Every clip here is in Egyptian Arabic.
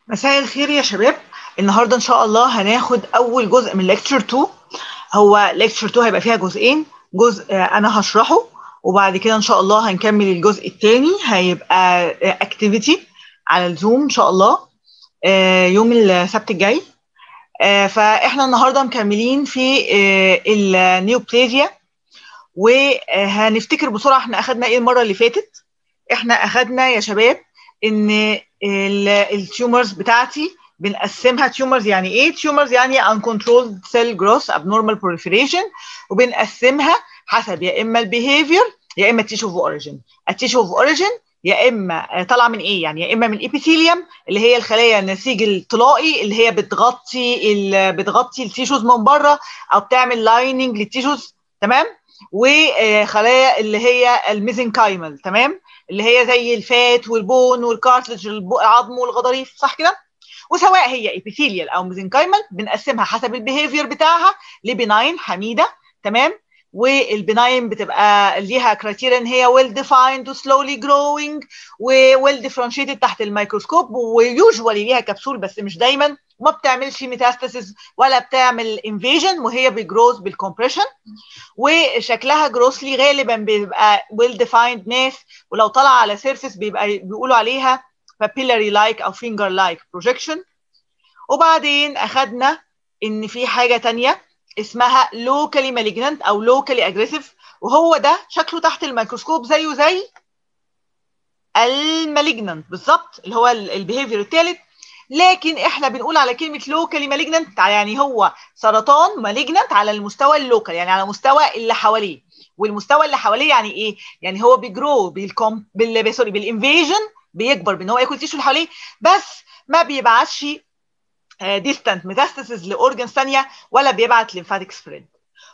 مساء الخير يا شباب النهارده ان شاء الله هناخد اول جزء من ليكتشر 2 هو ليكتشر 2 هيبقى فيها جزئين جزء انا هشرحه وبعد كده ان شاء الله هنكمل الجزء الثاني هيبقى اكتيفيتي على الزوم ان شاء الله يوم السبت الجاي فاحنا النهارده مكملين في النيوبلازيا وهنفتكر بسرعه احنا اخدنا ايه المره اللي فاتت احنا اخدنا يا شباب ان التيومرز بتاعتي بنقسمها تيومرز يعني ايه تيومرز يعني uncontrolled cell growth abnormal proliferation وبنقسمها حسب يا اما البيهيفير يا اما التيشو اوف اوريجين التيشو اوف اوريجين يا اما طالعه من ايه يعني يا اما من الابيثيليوم اللي هي الخلايا النسيج الطلائي اللي هي بتغطي بتغطي التيشوز من بره او بتعمل لايننج للتيشوز تمام وخلايا اللي هي الميزنكايمال تمام اللي هي زي الفات والبون والكارتلج العظم والغضاريف صح كده وسواء هي ابيثيليال او ميزنكايمال بنقسمها حسب البيهيفير بتاعها لبناين حميده تمام والبناين بتبقى ليها كرايتيريا ان هي ويل ديفايند وسلولي جروينج وويل ديفرنشيتد تحت الميكروسكوب ويوجوالي ليها كبسول بس مش دايما وما بتعملش ميتاستاسيس ولا بتعمل انفيجن وهي بجروث بالكمبريشن وشكلها جروسلي غالبا بيبقى ويل ديفايند ناس ولو طلع على سيرفيس بيبقى بيقولوا عليها papillary لايك او فينجر لايك بروجكشن وبعدين اخدنا ان في حاجه تانية اسمها locally malignant او locally aggressive وهو ده شكله تحت الميكروسكوب زيه زي المالجنانت بالظبط اللي هو البيهيفير الثالث لكن احنا بنقول على كلمه لوكالي مالجنانت يعني هو سرطان مالجنانت على المستوى اللوكال يعني على مستوى اللي حواليه والمستوى اللي حواليه يعني ايه يعني هو بيجرو بالكم بال سوري بالانفيجن بيكبر بان هو ياكل تيشو اللي حواليه بس ما بيبعتش ديستانت ميتاستاسيس لاورجنز ثانيه ولا بيبعت ليمفاتيك سبريد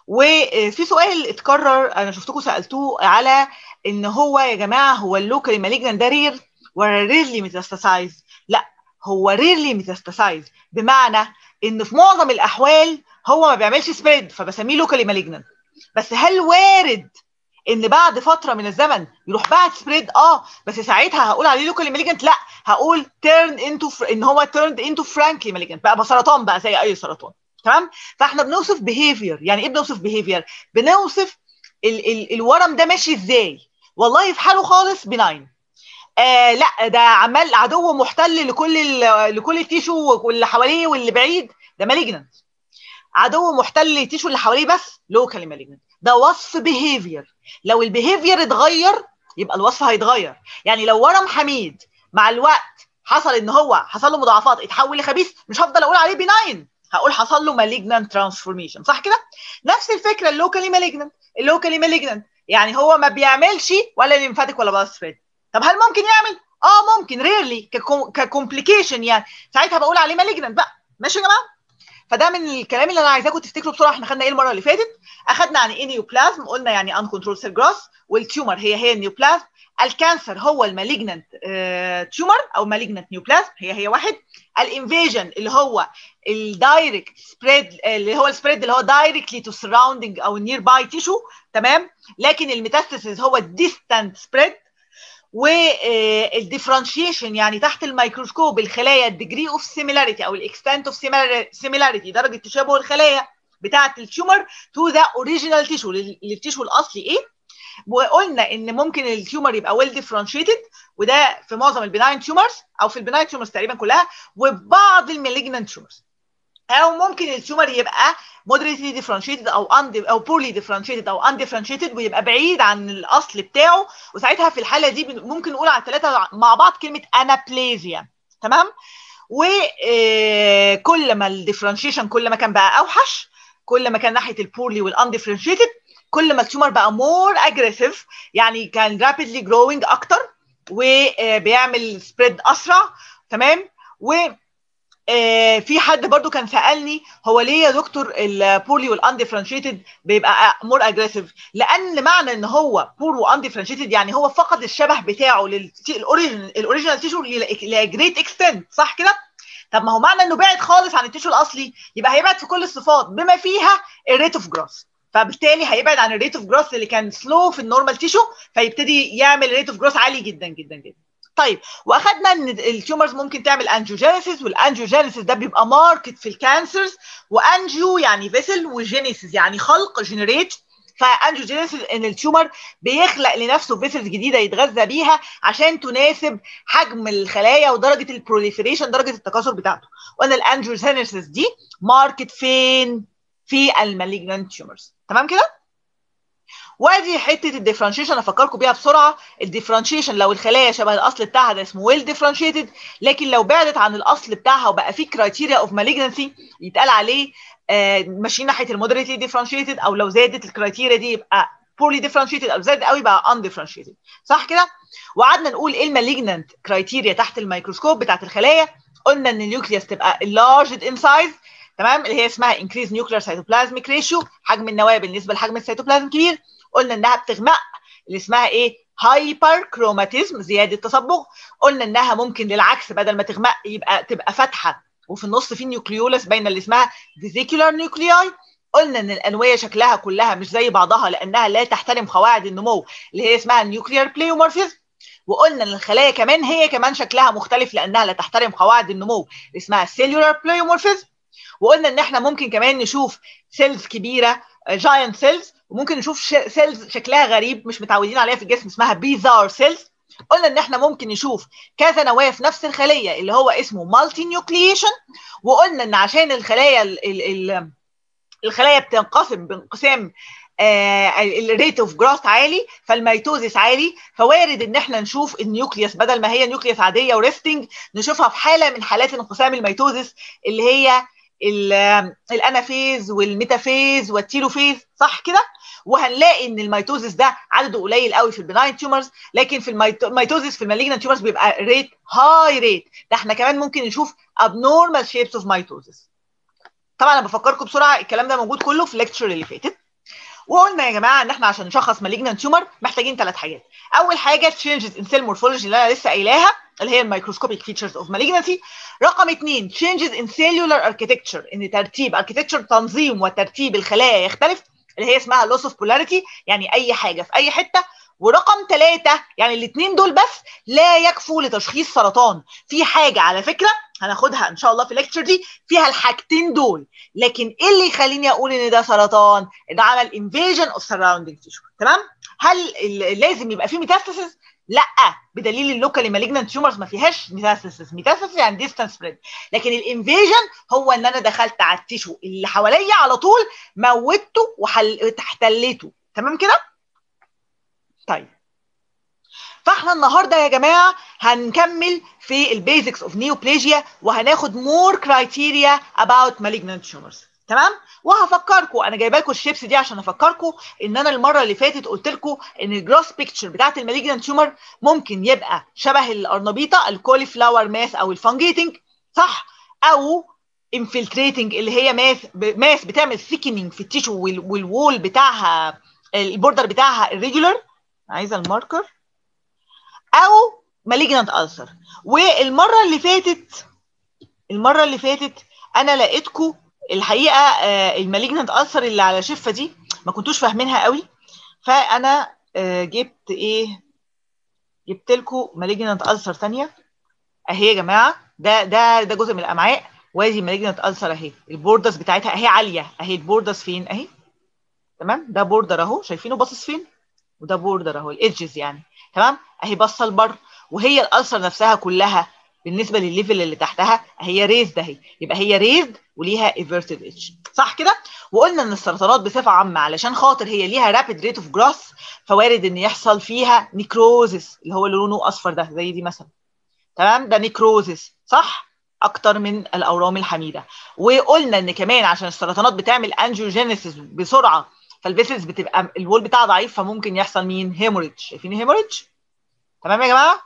وفي سؤال اتكرر انا شفتكم سالتوه على ان هو يا جماعه هو اللوكالي مالجنانت ده رير ولا ريرلي ميتاستاسايز لا هو ريرلي ميتاستاسايز بمعنى ان في معظم الاحوال هو ما بيعملش سبريد فبسميه لوكالي مالجنانت بس هل وارد ان بعد فتره من الزمن يروح بعد سبريد اه بس ساعتها هقول عليه لوكالي مالجنت لا هقول تيرن انتو فر... ان هو تيرند انتو فرانكلي مالجنت بقى سرطان بقى زي اي سرطان تمام فاحنا بنوصف بيهيفير يعني ايه بنوصف بيهيفير بنوصف ال... ال... الورم ده ماشي ازاي والله في حاله خالص بناين آه لا ده عمال عدو محتل لكل ال... لكل التيشو واللي حواليه واللي بعيد ده مالجنت عدو محتل للتيشو اللي حواليه بس لوكالي مالجنت ده وصف بيهيفير لو البيهيفير اتغير يبقى الوصف هيتغير يعني لو ورم حميد مع الوقت حصل ان هو حصل له مضاعفات اتحول لخبيث مش هفضل اقول عليه بناين هقول حصل له مالجنانت ترانسفورميشن صح كده نفس الفكره اللوكالي مالجنانت اللوكالي مالجنانت يعني هو ما بيعملش ولا ليمفاتيك ولا باس سبريد طب هل ممكن يعمل اه ممكن ريرلي ككومبليكيشن يعني ساعتها بقول عليه مالجنانت بقى ماشي يا جماعه فده من الكلام اللي انا عايزاكم تفتكروا بسرعه احنا خدنا ايه المره اللي فاتت اخدنا عن ايه نيوبلازم قلنا يعني ان كنترول سيل جروث والتيومر هي هي النيوبلازم الكانسر هو المالجنانت تيومر او مالجنانت نيوبلازم هي هي واحد الانفيجن اللي هو الدايركت سبريد اللي هو السبريد اللي هو دايركتلي تو سراوندنج او نير باي تيشو تمام لكن الميتاستاسيس هو الديستانت سبريد والديفرنشيشن يعني تحت الميكروسكوب الخلايا الديجري اوف سيميلاريتي او الاكستنت اوف سيميلاريتي درجه تشابه الخلايا بتاعه التيومر تو ذا اوريجينال تيشو للتيشو الاصلي ايه وقلنا ان ممكن التيومر يبقى ويل ديفرنشيتد وده في معظم البناين تيومرز او في البناين تيومرز تقريبا كلها وبعض المالجنانت تيومرز او ممكن التيومر يبقى moderately differentiated او un او poorly differentiated او undifferentiated ويبقى بعيد عن الاصل بتاعه وساعتها في الحاله دي ممكن نقول على الثلاثه مع بعض كلمه انابليزيا تمام وكل ما الديفرنشيشن كل ما كان بقى اوحش كل ما كان ناحيه البورلي والانديفرنشيتد كل ما التيومر بقى مور اجريسيف يعني كان رابيدلي جروينج اكتر وبيعمل سبريد اسرع تمام و في حد برضو كان سالني هو ليه يا دكتور البورلي والانديفرنشيتد بيبقى مور اجريسيف لان معنى ان هو بور وانديفرنشيتد يعني هو فقد الشبه بتاعه للاوريجن الاوريجينال تيشو لجريت اكستنت صح كده طب ما هو معنى انه بعد خالص عن التيشو الاصلي يبقى هيبعد في كل الصفات بما فيها الريت اوف جروث فبالتالي هيبعد عن الريت اوف جروث اللي كان سلو في النورمال تيشو فيبتدي يعمل ريت اوف جروث عالي جدا جدا جدا طيب واخدنا ان التيومرز ممكن تعمل انجيوجينيسيس والانجيوجينيسيس ده بيبقى ماركت في الكانسرز وانجيو يعني فيسل وجينيسيس يعني خلق جنريت فانجيوجينيسيس ان التيومر بيخلق لنفسه فيسلز جديده يتغذى بيها عشان تناسب حجم الخلايا ودرجه البروليفريشن درجه التكاثر بتاعته وان الانجيوجينيسيس دي ماركت فين في المالجنانت تيومرز تمام كده وادي حته الديفرنشيشن افكركم بيها بسرعه الديفرنشيشن لو الخلايا شبه الاصل بتاعها ده اسمه ويل ديفرنشيتد لكن لو بعدت عن الاصل بتاعها وبقى في كرايتيريا اوف مالجنسي يتقال عليه آه ماشيين ناحيه المودريتلي ديفرنشيتد او لو زادت الكرايتيريا دي يبقى بولي ديفرنشيتد او زاد قوي بقى ان ديفرنشيتد صح كده وقعدنا نقول ايه المالجنانت كرايتيريا تحت الميكروسكوب بتاعت الخلايا قلنا ان النيوكليوس تبقى لارجد ان سايز تمام اللي هي اسمها انكريز نيوكلير سيتوبلازميك ريشيو حجم النواه بالنسبه لحجم السيتوبلازم كبير قلنا انها بتغمق اللي اسمها ايه هايبر كروماتيزم زياده تصبغ قلنا انها ممكن للعكس بدل ما تغمق يبقى تبقى فاتحه وفي النص في نيوكليولس بين اللي اسمها فيزيكولار نيوكلياي قلنا ان الانويه شكلها كلها مش زي بعضها لانها لا تحترم قواعد النمو اللي هي اسمها النيوكليار بليومورفيزم وقلنا ان الخلايا كمان هي كمان شكلها مختلف لانها لا تحترم قواعد النمو اللي اسمها السيلولار بليومورفيزم وقلنا ان احنا ممكن كمان نشوف سيلز كبيره جاينت سيلز وممكن نشوف سيلز شكلها غريب مش متعودين عليها في الجسم اسمها بيزار سيلز قلنا ان احنا ممكن نشوف كذا نواه في نفس الخليه اللي هو اسمه مالتي نيوكليشن وقلنا ان عشان الخلايا ال ال ال الخلايا بتنقسم بانقسام الريت اوف جروث عالي فالميتوزيس عالي فوارد ان احنا نشوف النيوكليوس بدل ما هي نيوكليوس عاديه وريستنج نشوفها في حاله من حالات انقسام الميتوزيس اللي هي الانافيز والميتافيز والتيلوفيز صح كده وهنلاقي ان الميتوزيس ده عدده قليل قوي في البناين تيومرز لكن في الميتوزيس في المالجنان تيومرز بيبقى ريت هاي ريت ده احنا كمان ممكن نشوف abnormal shapes of mitosis طبعا انا بفكركم بسرعه الكلام ده موجود كله في الليكتشر اللي فاتت وقلنا يا جماعه ان احنا عشان نشخص مالجنان تيومر محتاجين ثلاث حاجات اول حاجه تشينجز ان سيل مورفولوجي اللي انا لسه قايلاها اللي هي الميكروسكوبيك فيتشرز اوف مالجنسي رقم اثنين تشينجز ان سيلولار اركيتكتشر ان ترتيب اركيتكتشر تنظيم وترتيب الخلايا يختلف اللي هي اسمها لوس اوف بولاريتي يعني اي حاجه في اي حته ورقم ثلاثة يعني الاثنين دول بس لا يكفوا لتشخيص سرطان في حاجة على فكرة هناخدها ان شاء الله في الليكتشر دي فيها الحاجتين دول لكن ايه اللي يخليني اقول ان ده سرطان ده عمل انفيجن اوف سراوندينج تيشو تمام هل لازم يبقى فيه ميتاستاسيس لا بدليل اللوكالي مالجنانت تيومرز ما فيهاش ميتاستاسيس ميتاستاسيس يعني ديستانس سبريد لكن الانفيجن هو ان انا دخلت على التيشو اللي حواليا على طول موتته واحتليته تمام كده طيب فاحنا النهارده يا جماعه هنكمل في البيزكس اوف نيوبليجيا وهناخد مور كرايتيريا اباوت مالجنانت تيومرز تمام وهفكركم انا جايبه لكم الشيبس دي عشان افكركم ان انا المره اللي فاتت قلت لكم ان الجروس بيكتشر بتاعت المالجنانت تيومر ممكن يبقى شبه الارنبيطه الكولي فلاور ماس او الفانجيتنج صح او انفلتريتنج اللي هي ماس ماس بتعمل ثيكنينج في التيشو والوول بتاعها البوردر بتاعها الريجولر عايزه الماركر او مالجنانت ألسر والمره اللي فاتت المره اللي فاتت انا لقيتكم الحقيقه المالجنانت ألسر اللي على شفه دي ما كنتوش فاهمينها قوي فانا جبت ايه جبت لكم مالجنانت ألسر ثانيه اهي يا جماعه ده ده ده جزء من الامعاء وادي مالجنانت ألسر اهي البوردرز بتاعتها اهي عاليه اهي البوردرز فين اهي تمام ده بوردر اهو شايفينه باصص فين وده بوردر اهو الايدجز يعني تمام اهي باصه لبر وهي الالسر نفسها كلها بالنسبه للليفل اللي تحتها هي ريزد اهي يبقى هي ريزد وليها ايفيرتد ايدج صح كده وقلنا ان السرطانات بصفه عامه علشان خاطر هي ليها رابيد ريت اوف جروث فوارد ان يحصل فيها نيكروزس اللي هو اللي لونه اصفر ده زي دي مثلا تمام ده نيكروزس صح اكتر من الاورام الحميده وقلنا ان كمان عشان السرطانات بتعمل انجيوجينيسيس بسرعه فالفيسلز بتبقى الوول بتاعها ضعيف فممكن يحصل مين هيموريدج شايفين هيموريدج تمام يا جماعه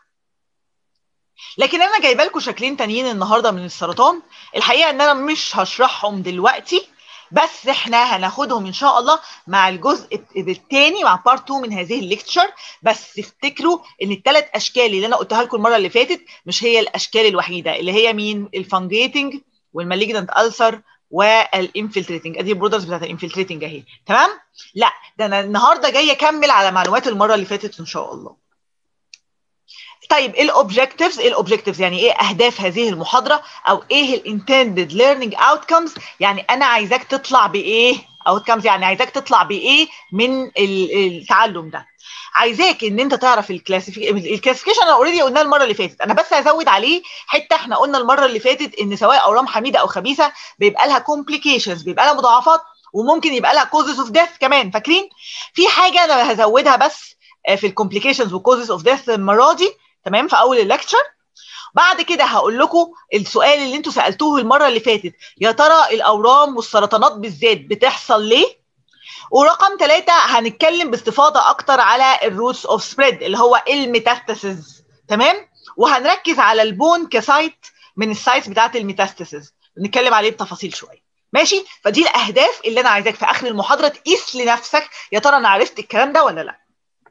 لكن انا جايبه لكم شكلين تانيين النهارده من السرطان الحقيقه ان انا مش هشرحهم دلوقتي بس احنا هناخدهم ان شاء الله مع الجزء الثاني مع بارت 2 من هذه الليكتشر بس افتكروا ان الثلاث اشكال اللي انا قلتها لكم المره اللي فاتت مش هي الاشكال الوحيده اللي هي مين الفانجيتنج والمالجنت ألسر والانفلتريتنج ادي البرودرز بتاعت الانفلتريتنج اهي تمام لا ده انا النهارده جاي اكمل على معلومات المره اللي فاتت ان شاء الله طيب الاوبجكتيفز ايه الاوبجكتيفز يعني ايه اهداف هذه المحاضره او ايه الانتندد ليرنينج اوتكمز يعني انا عايزاك تطلع بايه اوتكمز يعني عايزاك تطلع بايه من التعلم ده عايزاك ان انت تعرف الكلاسيفيكيشن انا اوريدي قلناه المره اللي فاتت انا بس هزود عليه حته احنا قلنا المره اللي فاتت ان سواء اورام حميده او خبيثه بيبقى لها كومبليكيشنز بيبقى لها مضاعفات وممكن يبقى لها كوزز اوف ديث كمان فاكرين في حاجه انا هزودها بس في الكومبليكيشنز وكوزز اوف ديث المره دي تمام في اول الليكتشر بعد كده هقول لكم السؤال اللي انتوا سالتوه المره اللي فاتت يا ترى الاورام والسرطانات بالذات بتحصل ليه ورقم ثلاثة هنتكلم باستفاضة أكتر على الروتس أوف سبريد اللي هو الميتاستاسيز تمام وهنركز على البون كسايت من السايتس بتاعت الميتاستاسيز نتكلم عليه بتفاصيل شوية ماشي فدي الأهداف اللي أنا عايزاك في آخر المحاضرة تقيس لنفسك يا ترى أنا عرفت الكلام ده ولا لأ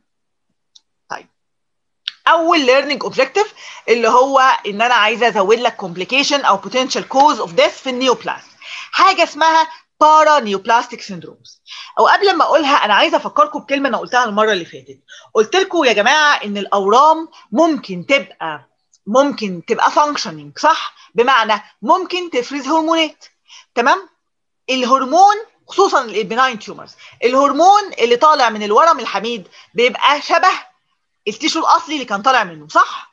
طيب اول learning objective اللي هو ان انا عايزه ازود لك complication او potential cause of death في النيوبلاست حاجه اسمها بارا نيوبلاستيك سيندرومز او قبل ما اقولها انا عايزه افكركم بكلمه انا قلتها المره اللي فاتت قلت لكم يا جماعه ان الاورام ممكن تبقى ممكن تبقى فانكشننج صح بمعنى ممكن تفرز هرمونات تمام الهرمون خصوصا البناين تيومرز الهرمون اللي طالع من الورم الحميد بيبقى شبه التيشو الاصلي اللي كان طالع منه صح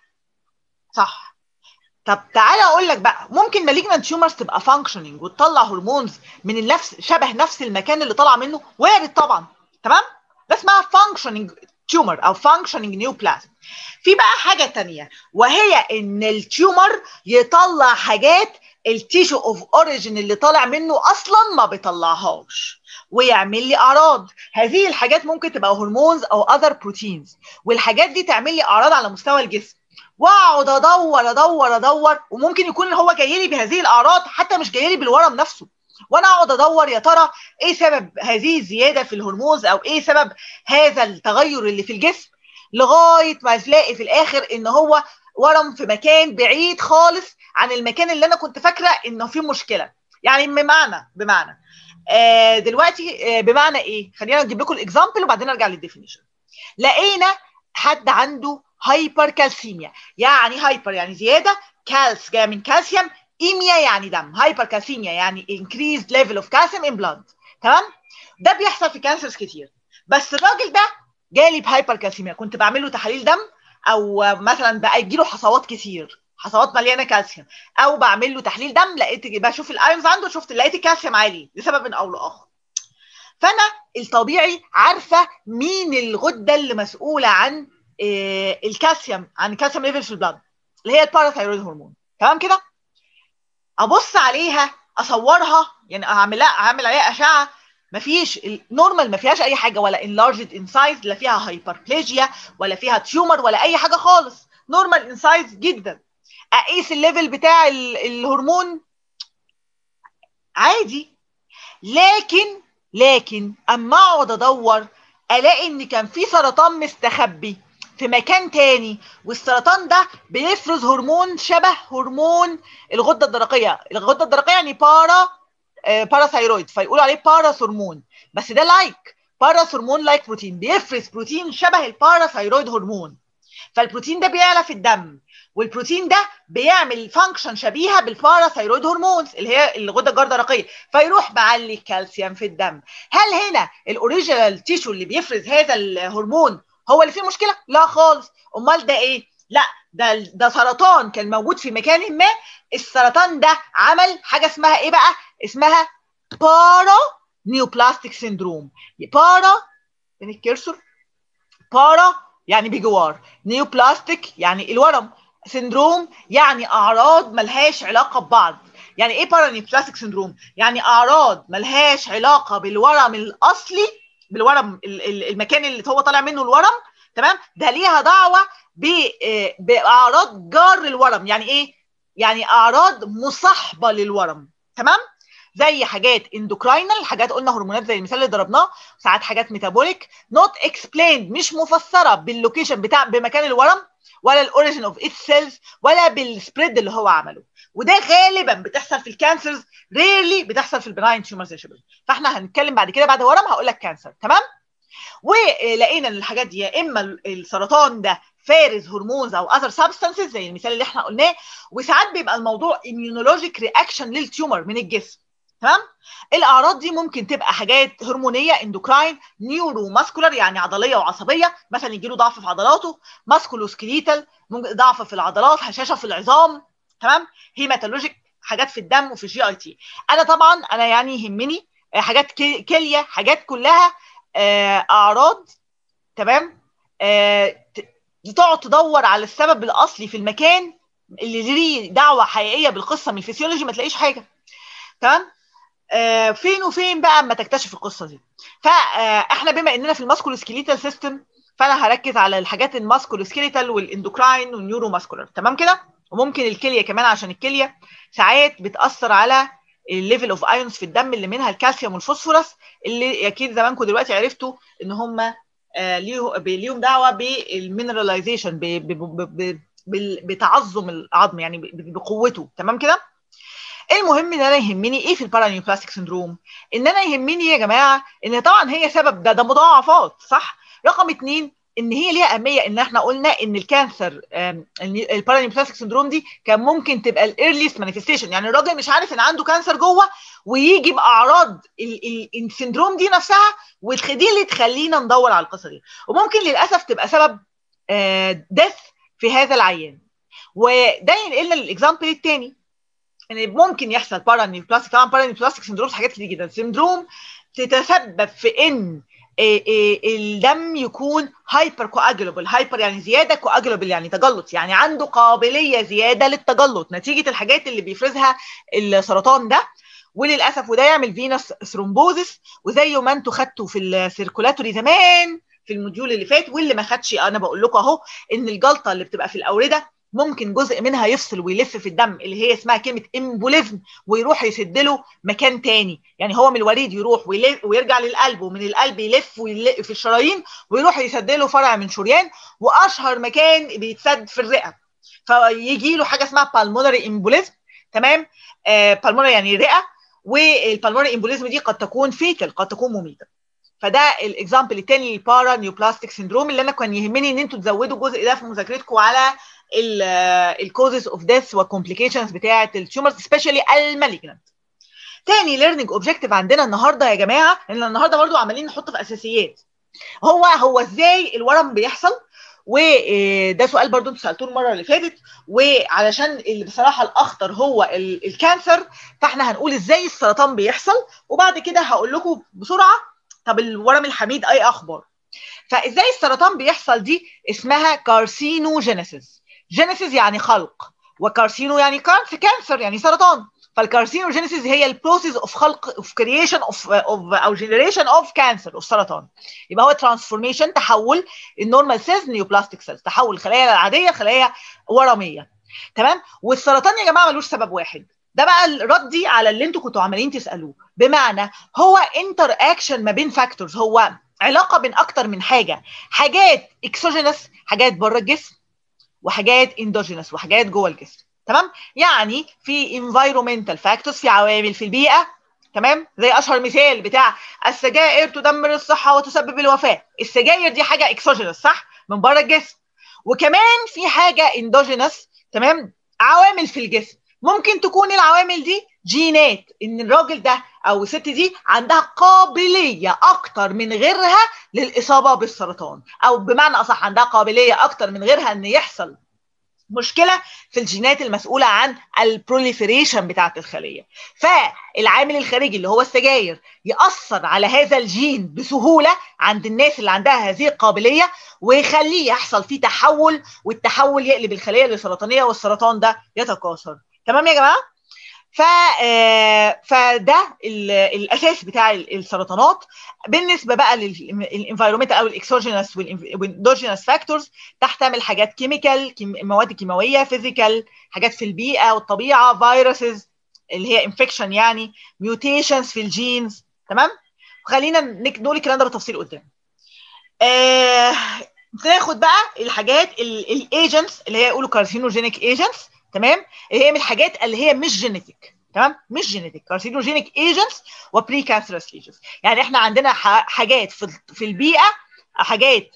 صح طب تعالى اقول لك بقى ممكن مالجنانت تيومرز تبقى فانكشننج وتطلع هرمونز من النفس شبه نفس المكان اللي طالع منه وارد طبعا تمام ده اسمها فانكشننج تيومر او فانكشننج نيوبلازم في بقى حاجه تانية وهي ان التيومر يطلع حاجات التيشو اوف اوريجين اللي طالع منه اصلا ما بيطلعهاش ويعمل لي اعراض هذه الحاجات ممكن تبقى هرمونز او اذر بروتينز والحاجات دي تعمل لي اعراض على مستوى الجسم واقعد ادور ادور ادور وممكن يكون هو جاي لي بهذه الاعراض حتى مش جاي لي بالورم نفسه وانا اقعد ادور يا ترى ايه سبب هذه الزياده في الهرمونز او ايه سبب هذا التغير اللي في الجسم لغايه ما تلاقي في الاخر ان هو ورم في مكان بعيد خالص عن المكان اللي انا كنت فاكره انه فيه مشكله يعني بمعنى بمعنى آه دلوقتي آه بمعنى ايه خلينا نجيب لكم الاكزامبل وبعدين نرجع للديفينيشن لقينا حد عنده هايبر كالسيميا يعني هايبر يعني زياده كالس جايه من كالسيوم ايميا يعني دم هايبر كالسيميا يعني increased level of calcium in blood تمام ده بيحصل في كانسرز كتير بس الراجل ده جالي بهايبر كالسيميا كنت بعمل له تحاليل دم او مثلا بقى يجي له حصوات كتير حصوات مليانه كالسيوم او بعمل له تحليل دم لقيت بشوف الايونز عنده شفت لقيت الكالسيوم عالي لسبب او لاخر فانا الطبيعي عارفه مين الغده اللي مسؤوله عن إيه الكالسيوم عن الكالسيوم ليفل في البلد اللي هي الباراثايرويد هرمون تمام كده ابص عليها اصورها يعني اعمل لها اعمل عليها اشعه مفيش نورمال ما فيهاش اي حاجه ولا انلارجد ان سايز لا فيها هايبربليجيا ولا فيها تيومر ولا اي حاجه خالص نورمال ان سايز جدا اقيس الليفل بتاع الهرمون عادي لكن لكن اما اقعد ادور الاقي ان كان في سرطان مستخبي في مكان تاني والسرطان ده بيفرز هرمون شبه هرمون الغده الدرقيه الغده الدرقيه يعني بارا آه باراثايرويد فيقولوا عليه باراث هرمون بس ده لايك باراث هرمون لايك بروتين بيفرز بروتين شبه الباراثايرويد هرمون فالبروتين ده بيعلى في الدم والبروتين ده بيعمل فانكشن شبيهه بالباراثايرويد هرمونز اللي هي الغده الجردرقيه فيروح معلي الكالسيوم في الدم هل هنا الاوريجينال تيشو اللي بيفرز هذا الهرمون هو اللي فيه مشكله لا خالص امال ده ايه لا ده ده سرطان كان موجود في مكان ما السرطان ده عمل حاجه اسمها ايه بقى اسمها بارا نيوبلاستيك سيندروم بارا من الكرسور بارا يعني بجوار نيوبلاستيك يعني الورم سندروم يعني اعراض ملهاش علاقه ببعض يعني ايه بارانيوبلاستيك سندروم يعني اعراض ملهاش علاقه بالورم الاصلي بالورم المكان اللي هو طالع منه الورم تمام ده ليها دعوه باعراض جار الورم يعني ايه يعني اعراض مصاحبه للورم تمام زي حاجات اندوكراينال حاجات قلنا هرمونات زي المثال اللي ضربناه ساعات حاجات ميتابوليك نوت اكسبليند مش مفسره باللوكيشن بتاع بمكان الورم ولا الاوريجين اوف ات سيلز ولا بالسبريد اللي هو عمله وده غالبا بتحصل في الكانسرز ريرلي بتحصل في البناين تيومرز يا شباب فاحنا هنتكلم بعد كده بعد ورم هقول لك كانسر تمام ولقينا ان الحاجات دي يا اما السرطان ده فارز هرمونز او اذر سبستانسز زي المثال اللي احنا قلناه وساعات بيبقى الموضوع immunologic رياكشن للتيومر من الجسم تمام الاعراض دي ممكن تبقى حاجات هرمونيه اندوكراين نيورو ماسكولار يعني عضليه وعصبيه مثلا يجي له ضعف في عضلاته ماسكولو سكليتال ضعف في العضلات هشاشه في العظام تمام هيماتولوجيك حاجات في الدم وفي الجي اي تي انا طبعا انا يعني يهمني حاجات كليه حاجات كلها اعراض تمام تقعد تدور على السبب الاصلي في المكان اللي ليه دعوه حقيقيه بالقصه من الفسيولوجي ما تلاقيش حاجه تمام آه فين وفين بقى اما تكتشف القصه دي فاحنا بما اننا في الماسكولو سكيليتال سيستم فانا هركز على الحاجات الماسكولو سكيليتال والاندوكراين والنيورو ماسكولار تمام كده وممكن الكليه كمان عشان الكليه ساعات بتاثر على الليفل اوف ايونز في الدم اللي منها الكالسيوم والفوسفورس اللي اكيد زمانكم دلوقتي عرفتوا ان هم آه ليهم دعوه بالمينراليزيشن بتعظم العظم يعني بقوته تمام كده المهم ان انا يهمني ايه في البارانيوبلاستيك سندروم ان انا يهمني يا جماعه ان طبعا هي سبب ده ده مضاعفات صح رقم اتنين ان هي ليها اهميه ان احنا قلنا ان الكانسر البارانيوبلاستيك سندروم دي كان ممكن تبقى الايرليست مانيفستيشن يعني الراجل مش عارف ان عنده كانسر جوه ويجي باعراض السندروم دي نفسها ودي اللي تخلينا ندور على القصه دي وممكن للاسف تبقى سبب ديث في هذا العيان وده ينقلنا للاكزامبل الثاني ان ممكن يحصل بارانيوبلاستيك طبعا بارانيوبلاستيك سندروم حاجات كتير جدا سندروم تتسبب في ان الدم يكون هايبر كواجولابل هايبر يعني زياده كواجولابل يعني تجلط يعني عنده قابليه زياده للتجلط نتيجه الحاجات اللي بيفرزها السرطان ده وللاسف وده يعمل فينس ثرومبوزس وزي ما انتوا خدتوا في السيركولاتوري زمان في الموديول اللي فات واللي ما خدش انا بقول لكم اهو ان الجلطه اللي بتبقى في الاورده ممكن جزء منها يفصل ويلف في الدم اللي هي اسمها كلمه امبوليزم ويروح يسد له مكان تاني يعني هو من الوريد يروح ويرجع للقلب ومن القلب يلف ويلف في الشرايين ويروح يسد له فرع من شريان واشهر مكان بيتسد في الرئه فيجي له حاجه اسمها بالمونري امبوليزم تمام آه بالمونري يعني رئه والبالمونري امبوليزم دي قد تكون فيتال قد تكون مميته فده الاكزامبل الثاني للبارا نيوبلاستيك سندروم اللي انا كان يهمني ان انتوا تزودوا الجزء ده في مذاكرتكم على الكوزز اوف ديث والكومبليكيشنز بتاعه التيومرز سبيشالي المالجنت تاني ليرنينج اوبجيكتيف عندنا النهارده يا جماعه ان النهارده برضو عمالين نحط في اساسيات هو هو ازاي الورم بيحصل وده سؤال برضو انتوا سالتوه المره اللي فاتت وعلشان اللي بصراحه الاخطر هو الكانسر فاحنا هنقول ازاي السرطان بيحصل وبعد كده هقول لكم بسرعه طب الورم الحميد اي اخبار فازاي السرطان بيحصل دي اسمها كارسينوجينيسيس جينيسيس يعني خلق وكارسينو يعني كانسر يعني سرطان فالكارسينوجينيسيس هي البروسيس اوف خلق اوف كرييشن اوف او جنريشن اوف كانسر اوف سرطان يبقى هو ترانسفورميشن تحول النورمال سيلز نيوبلاستيك سيلز تحول الخلايا العاديه خلايا ورميه تمام والسرطان يا جماعه ملوش سبب واحد ده بقى ردي على اللي انتوا كنتوا عمالين تسالوه بمعنى هو انتر اكشن ما بين فاكتورز هو علاقه بين اكتر من حاجه حاجات اكسوجينس حاجات بره الجسم وحاجات اندوجينس وحاجات جوه الجسم تمام يعني في انفايرومنتال فاكتورز في عوامل في البيئه تمام زي اشهر مثال بتاع السجائر تدمر الصحه وتسبب الوفاه السجاير دي حاجه اكسوجينس صح من بره الجسم وكمان في حاجه اندوجينس تمام عوامل في الجسم ممكن تكون العوامل دي جينات ان الراجل ده او الست دي عندها قابليه اكتر من غيرها للاصابه بالسرطان او بمعنى اصح عندها قابليه اكتر من غيرها ان يحصل مشكله في الجينات المسؤوله عن البروليفريشن بتاعه الخليه فالعامل الخارجي اللي هو السجاير ياثر على هذا الجين بسهوله عند الناس اللي عندها هذه القابليه ويخليه يحصل فيه تحول والتحول يقلب الخليه لسرطانيه والسرطان ده يتكاثر تمام يا جماعه ف فده الاساس بتاع السرطانات بالنسبه بقى للانفايرمنت او الاكسوجينس والاندوجينس فاكتورز تحتمل حاجات كيميكال مواد كيماويه فيزيكال حاجات في البيئه والطبيعه فيروسز اللي هي انفكشن يعني ميوتيشنز في الجينز تمام خلينا نقول الكلام ده بالتفصيل قدام آه ناخد بقى الحاجات الايجنتس اللي هي يقولوا كارسينوجينيك ايجنتس تمام اللي هي من الحاجات اللي هي مش جينيتيك تمام مش جينيتك كارسينوجينيك ايجنتس وبري كانسرس ليجنز يعني احنا عندنا حاجات في في البيئه حاجات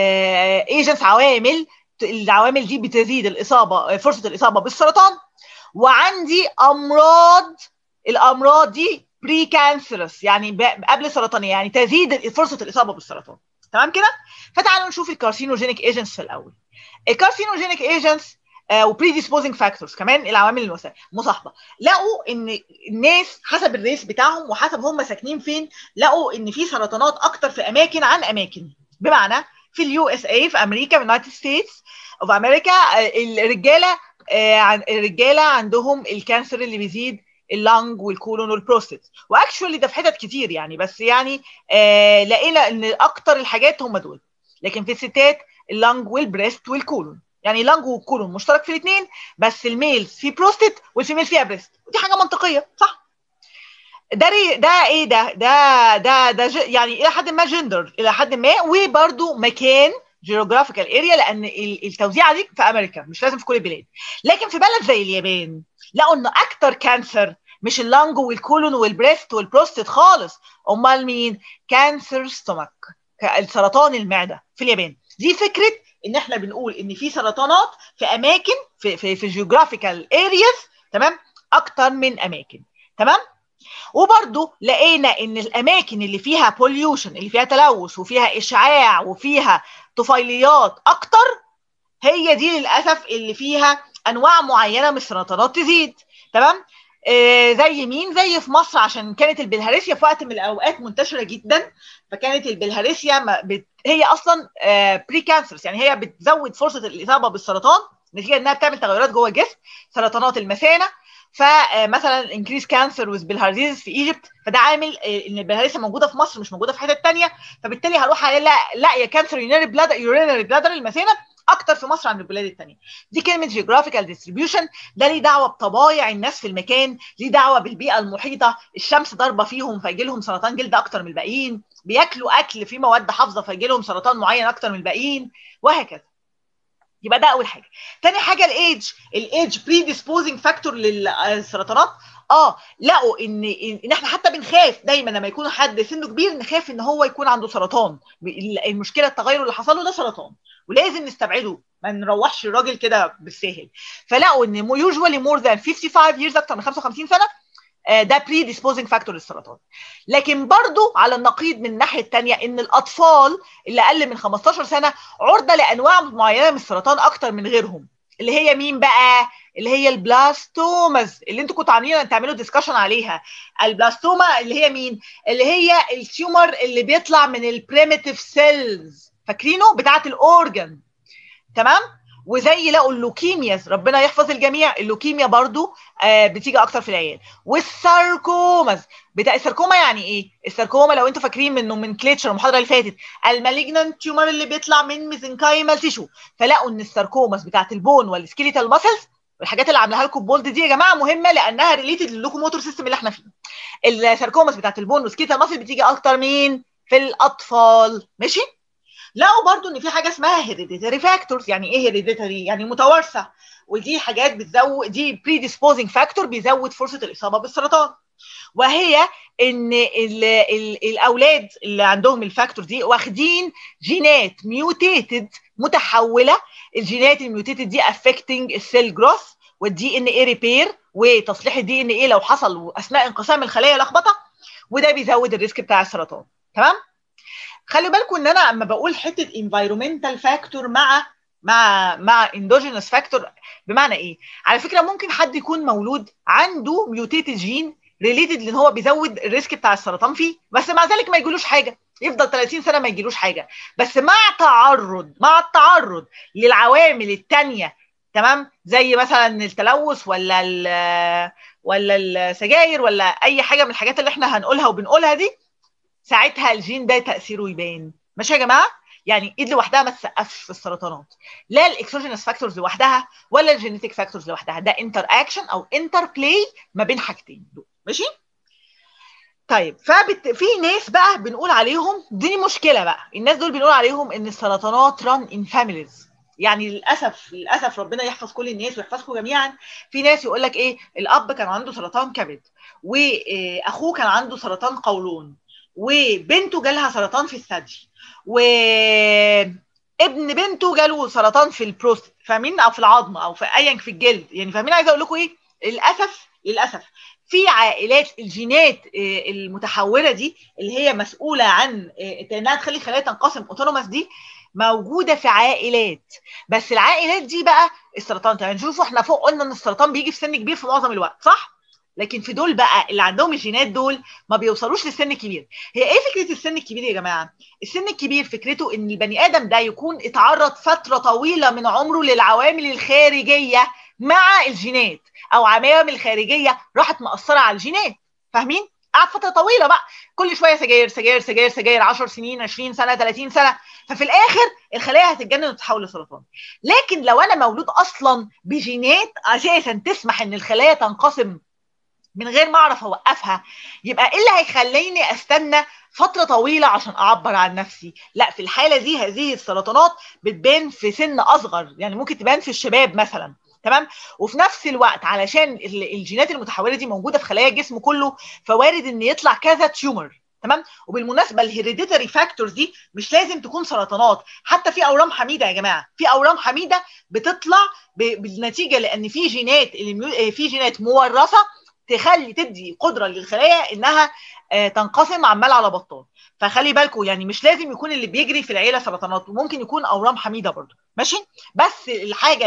ايجنتس عوامل العوامل دي بتزيد الاصابه فرصه الاصابه بالسرطان وعندي امراض الامراض دي بري كانسرس يعني قبل سرطانيه يعني تزيد فرصه الاصابه بالسرطان تمام كده فتعالوا نشوف الكارسينوجينيك ايجنتس في الاول الكارسينوجينيك ايجنتس وبريديسبوزنج فاكتورز كمان العوامل المصاحبه لقوا ان الناس حسب الريس بتاعهم وحسب هم ساكنين فين لقوا ان في سرطانات اكتر في اماكن عن اماكن بمعنى في اليو اس اي في امريكا في اليونايتد ستيتس اوف امريكا الرجاله الرجاله عندهم الكانسر اللي بيزيد اللنج والكولون والبروستات واكشولي ده في حتت كتير يعني بس يعني آه لقينا ان اكتر الحاجات هم دول لكن في الستات اللنج والبريست والكولون يعني لانج والكولون مشترك في الاثنين بس الميلز في بروستات والفيميل فيها بريست ودي حاجه منطقيه صح ده ده ايه ده ده ده ده يعني الى حد ما جندر الى حد ما وبرده مكان جيوغرافيكال اريا لان التوزيعه دي في امريكا مش لازم في كل البلاد لكن في بلد زي اليابان لقوا ان اكتر كانسر مش اللانج والكولون والبريست والبروستات خالص امال مين كانسر ستومك السرطان المعده في اليابان دي فكره ان احنا بنقول ان في سرطانات في اماكن في في في جيوغرافيكال ارياز تمام اكتر من اماكن تمام وبرضو لقينا ان الاماكن اللي فيها بوليوشن اللي فيها تلوث وفيها اشعاع وفيها طفيليات اكتر هي دي للاسف اللي فيها انواع معينه من السرطانات تزيد تمام آه زي مين زي في مصر عشان كانت البلهارسيا في وقت من الاوقات منتشره جدا فكانت البلهارسيا بت... هي اصلا آه بري كانسرز يعني هي بتزود فرصه الاصابه بالسرطان نتيجه انها بتعمل تغيرات جوه الجسم سرطانات المثانه فمثلا انكريس كانسر ويز بالهارديز في ايجيبت فده عامل ان البلهارسيا موجوده في مصر مش موجوده في حته ثانيه فبالتالي هروح الاقي لا يا كانسر يورينري بلادر يورينري بلادر المثانه اكتر في مصر عن البلاد الثانيه دي كلمه جيوغرافيكال ديستريبيوشن ده ليه دعوه بطبايع الناس في المكان ليه دعوه بالبيئه المحيطه الشمس ضاربه فيهم فيجي لهم سرطان جلد اكتر من الباقيين بياكلوا اكل فيه مواد حافظه فيجي لهم سرطان معين اكتر من الباقيين وهكذا يبقى ده اول حاجه تاني حاجه الايدج الايدج بري ديسبوزنج فاكتور للسرطانات اه لقوا ان ان احنا حتى بنخاف دايما لما يكون حد سنه كبير نخاف ان هو يكون عنده سرطان المشكله التغير اللي حصل له ده سرطان ولازم نستبعده ما نروحش الراجل كده بالساهل فلقوا ان يوجوالي مور ذان 55 years اكتر من 55 سنه ده بري ديسبوزنج فاكتور للسرطان لكن برضو على النقيض من الناحيه الثانيه ان الاطفال اللي اقل من 15 سنه عرضه لانواع معينه من السرطان اكتر من غيرهم اللي هي مين بقى اللي هي البلاستوماز اللي انتوا كنتوا عاملين تعملوا ديسكشن عليها البلاستوما اللي هي مين اللي هي التيومر اللي بيطلع من البريميتيف سيلز فاكرينه بتاعه الاورجن تمام وزي لقوا اللوكيمياز ربنا يحفظ الجميع اللوكيميا برضو آه بتيجي اكتر في العيال والساركوماز بتاع الساركوما يعني ايه الساركوما لو انتوا فاكرين من نومنكليتشر المحاضره اللي فاتت المالجنانت تيومر اللي بيطلع من ميزنكايمال تيشو فلقوا ان الساركوماز بتاعت البون والسكيليتال ماسلز والحاجات اللي عاملاها لكم بولد دي يا جماعه مهمه لانها ريليتد للوكوموتور سيستم اللي احنا فيه الساركوماز بتاعت البون والسكيليتال ماسل بتيجي اكتر مين في الاطفال ماشي لقوا برضو ان في حاجه اسمها هيريديتري فاكتورز يعني ايه هيريديتري يعني متوارثه ودي حاجات بتزود دي بريديسبوزنج فاكتور بيزود فرصه الاصابه بالسرطان وهي ان ال ال الاولاد اللي عندهم الفاكتور دي واخدين جينات ميوتيتد متحوله الجينات الميوتيتد دي افكتنج السيل جروث والدي ان اي ريبير وتصليح الدي ان اي لو حصل اثناء انقسام الخلايا لخبطه وده بيزود الريسك بتاع السرطان تمام خلي بالكم ان انا اما بقول حته انفايرومنتال فاكتور مع مع مع اندوجينوس فاكتور بمعنى ايه على فكره ممكن حد يكون مولود عنده ميوتيتد جين ريليتد لان هو بيزود الريسك بتاع السرطان فيه بس مع ذلك ما يجيلوش حاجه يفضل 30 سنه ما يجيلوش حاجه بس مع تعرض مع التعرض للعوامل الثانيه تمام زي مثلا التلوث ولا ولا السجاير ولا اي حاجه من الحاجات اللي احنا هنقولها وبنقولها دي ساعتها الجين ده تاثيره يبان ماشي يا جماعه يعني ايد لوحدها ما تسقفش في السرطانات لا الاكسوجينوس فاكتورز لوحدها ولا الجينيتك فاكتورز لوحدها ده انتر اكشن او انتر بلاي ما بين حاجتين دول ماشي طيب فبت... في ناس بقى بنقول عليهم دي مشكله بقى الناس دول بنقول عليهم ان السرطانات ران ان فاميليز يعني للاسف للاسف ربنا يحفظ كل الناس ويحفظكم جميعا في ناس يقول لك ايه الاب كان عنده سرطان كبد واخوه كان عنده سرطان قولون وبنته جالها سرطان في الثدي وابن بنته جاله سرطان في البروست فاهمين او في العظم او في ايا في الجلد يعني فاهمين عايزه اقول لكم ايه للاسف للاسف في عائلات الجينات المتحوره دي اللي هي مسؤوله عن انها تخلي الخلايا تنقسم اوتونوماس دي موجوده في عائلات بس العائلات دي بقى السرطان يعني شوفوا احنا فوق قلنا ان السرطان بيجي في سن كبير في معظم الوقت صح لكن في دول بقى اللي عندهم الجينات دول ما بيوصلوش للسن الكبير هي ايه فكره السن الكبير يا جماعه السن الكبير فكرته ان البني ادم ده يكون اتعرض فتره طويله من عمره للعوامل الخارجيه مع الجينات او عوامل خارجيه راحت مأثره على الجينات فاهمين قعد فتره طويله بقى كل شويه سجاير سجاير سجاير سجاير 10 سنين 20 سنه 30 سنه ففي الاخر الخلايا هتتجنن وتتحول لسرطان لكن لو انا مولود اصلا بجينات اساسا تسمح ان الخلايا تنقسم من غير ما اعرف اوقفها يبقى ايه اللي هيخليني استنى فتره طويله عشان اعبر عن نفسي لا في الحاله دي هذه السرطانات بتبان في سن اصغر يعني ممكن تبان في الشباب مثلا تمام وفي نفس الوقت علشان الجينات المتحوله دي موجوده في خلايا الجسم كله فوارد ان يطلع كذا تيومر تمام وبالمناسبه الهيريديتري فاكتورز دي مش لازم تكون سرطانات حتى في اورام حميده يا جماعه في اورام حميده بتطلع بالنتيجه لان في جينات في جينات مورثه تخلي تدي قدره للخلايا انها تنقسم عمال على بطال فخلي بالكم يعني مش لازم يكون اللي بيجري في العيله سرطانات ممكن يكون اورام حميده برضه ماشي بس الحاجه